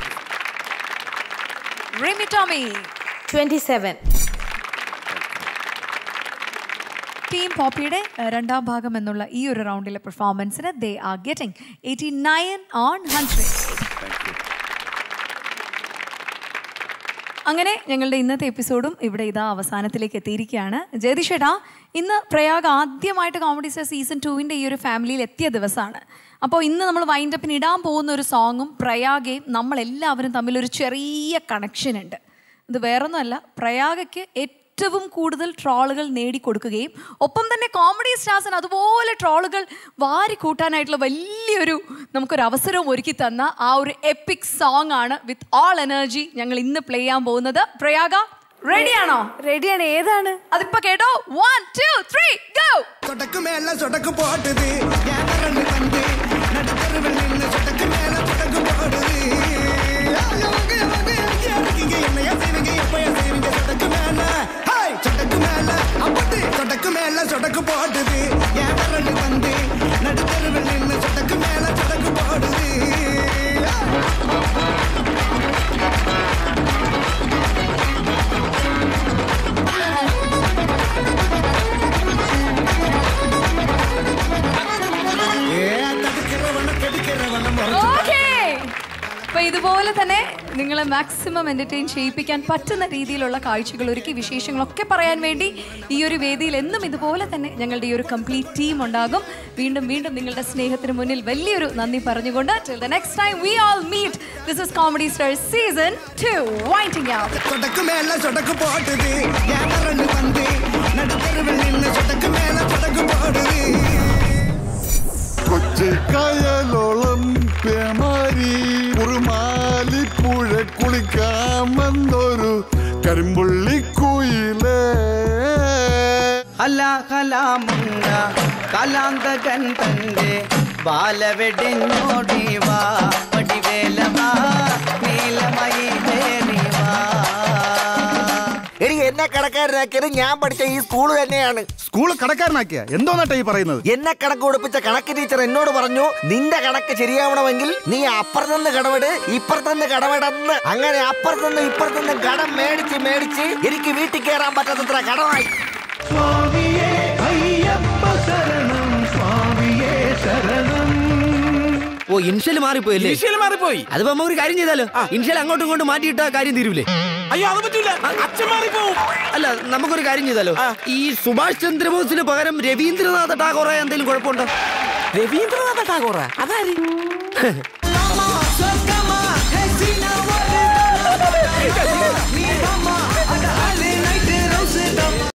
Rimi Tomy twenty seven team പോപ്പിയുടെ അഹ്, രണ്ടാം ഭാഗം എന്നുള്ള ഈ ഒരു റൗണ്ടിലെ പെർഫോമൻസിന് they are getting eighty nine on hundred അങ്ങനെ ഞങ്ങളുടെ ഇന്നത്തെ എപ്പിസോഡും ഇവിടെ ഇതാ അവസാനത്തിലേക്ക് എത്തിയിരിക്കുകയാണ് ജയതിഷേട്ടാ ഇന്ന് പ്രയാഗ് ആദ്യമായിട്ട് കോമഡി സ്റ്റാർ സീസൺ ടുവിൻ്റെ ഈ ഒരു ഫാമിലിയിൽ എത്തിയ ദിവസമാണ് അപ്പോൾ ഇന്ന് നമ്മൾ വൈൻഡപ്പിന് ഇടാൻ പോകുന്ന ഒരു സോങ്ങും പ്രയാഗയും നമ്മളെല്ലാവരും തമ്മിൽ ഒരു ചെറിയ കണക്ഷൻ ഉണ്ട് ഇത് വേറൊന്നുമല്ല പ്രയാഗയ്ക്ക് ഏറ്റവും കൂടുതൽ ട്രോളുകൾ നേടിക്കൊടുക്കുകയും ഒപ്പം തന്നെ കോമഡി സ്റ്റാർസിന് അതുപോലെ ട്രോളുകൾ വാരി കൂട്ടാനായിട്ടുള്ള വലിയൊരു നമുക്കൊരു അവസരവും ഒരുക്കി തന്ന ആ ഒരു എപ്പിക് സോങ് ആണ് വിത്ത് ഓൾ എനർജി ഞങ്ങൾ ഇന്ന് പ്ലേ ചെയ്യാൻ പോകുന്നത് പ്രയാഗ റെഡിയാണോ റെഡിയാണ് ഏതാണ് അതിപ്പോ കേട്ടോ വൺ ടു ത്രീ ഗോ சொடக்கு மேல சொடக்கு போட்டுது ஏன் ரெண்டு வந்து நடுத்தருவில் நின்று சொடக்கு மேல சொடக்கு போடுது அவங்க அவங்க இறங்கி இறங்கிங்க என்னைய செய்வீங்க எப்பய செய்வீங்க சொடக்கு மேல ஹாய் சொடக்கு மேல அப்படி சொடக்கு மேல சொடக்கு போட்டுது ஏன் ரெண்டு வந்து நடுத்தருவில் நின்று சொடக்கு மேல சொடக்கு போடுது ஏ தடுக்கிறவன கெடுக்கிறவன முறைச்சு ഓക്കേ അപ്പൊ ഇതുപോലെ തന്നെ നിങ്ങളെ മാക്സിമം എന്റർടൈൻ ചെയ്യിപ്പിക്കാൻ പറ്റുന്ന രീതിയിലുള്ള കാഴ്ചകൾ ഒരുക്കി വിശേഷങ്ങളൊക്കെ പറയാൻ വേണ്ടി ഈ ഒരു വേദിയിൽ എന്നും ഇതുപോലെ തന്നെ ഞങ്ങളുടെ ഈ ഒരു കംപ്ലീറ്റ് ടീം ഉണ്ടാകും വീണ്ടും വീണ്ടും നിങ്ങളുടെ സ്നേഹത്തിന് മുന്നിൽ വലിയൊരു നന്ദി പറഞ്ഞുകൊണ്ട് till the next time we all meet this is comedy star season 2 winding out சொடக்கு மேல சொடக்கு போட்டுது ஏன் ரெண்டு வந்து நடுத்தருவில் நின்று சொடக்கு மேல சொடக்கு போடுது കൊച്ചി കായലോളം പേമാരി കുറുമാലിപ്പുഴ കുളിക്കാമെന്നൊരു കരിമ്പുള്ളിക്കുയിലേ ഹല ഹലാമുണ്ട കലാന്തകൻ തന്റെ ബാലവെടിഞ്ഞോടി വാ പടിവേലവാ നീലമയി ദേറിവാ എടി എന്നെ കടക്കാരനാക്കിയത് ഞാൻ പഠിച്ച ഈ സ്കൂൾ തന്നെയാണ് സ്കൂൾ കടക്കാരനാക്കിയ എന്തോന്നാട്ടാ ഈ പറയുന്നത് എന്നെ കണക്ക് പഠിപ്പിച്ച കണക്ക് ടീച്ചർ എന്നോട് പറഞ്ഞു നിന്റെ കണക്ക് ശരിയാവണമെങ്കിൽ നീ അപ്പുറത്തുനിന്ന് കടമെട് ഇപ്പുറത്തുനിന്ന് കടമെടന്ന് അങ്ങനെ അപ്പുറത്തുനിന്ന് ഇപ്പുറത്തുനിന്ന് കടം മേടിച്ച് മേടിച്ച് എനിക്ക് വീട്ടിൽ കയറാൻ പറ്റാത്തത്ര കടമായി സ്വാമിയേ അയ്യപ്പ ശരണം സ്വാമിയേ ശരണം ഓ ഇൻഷ്യൽ മാറിപ്പോയല്ലേ ഇനിഷ്യൽ മാറിപ്പോയി അതിപ്പോ നമുക്ക് ഒരു കാര്യം ചെയ്താലോ ഇൻഷ്യൽ അങ്ങോട്ടും ഇങ്ങോട്ടും മാറ്റിയിട്ട കാര്യം തീരൂലേ അയ്യോ അത് പറ്റൂല അച്ഛൻ മാറിപ്പോവും അല്ല നമുക്കൊരു കാര്യം ചെയ്താലോ ഈ സുഭാഷ് ചന്ദ്രബോസിന് പകരം രവീന്ദ്രനാഥ ടാഗോറെ എന്തെങ്കിലും കുഴപ്പമുണ്ടോ രവീന്ദ്രനാഥ ടാഗോറ അതാര്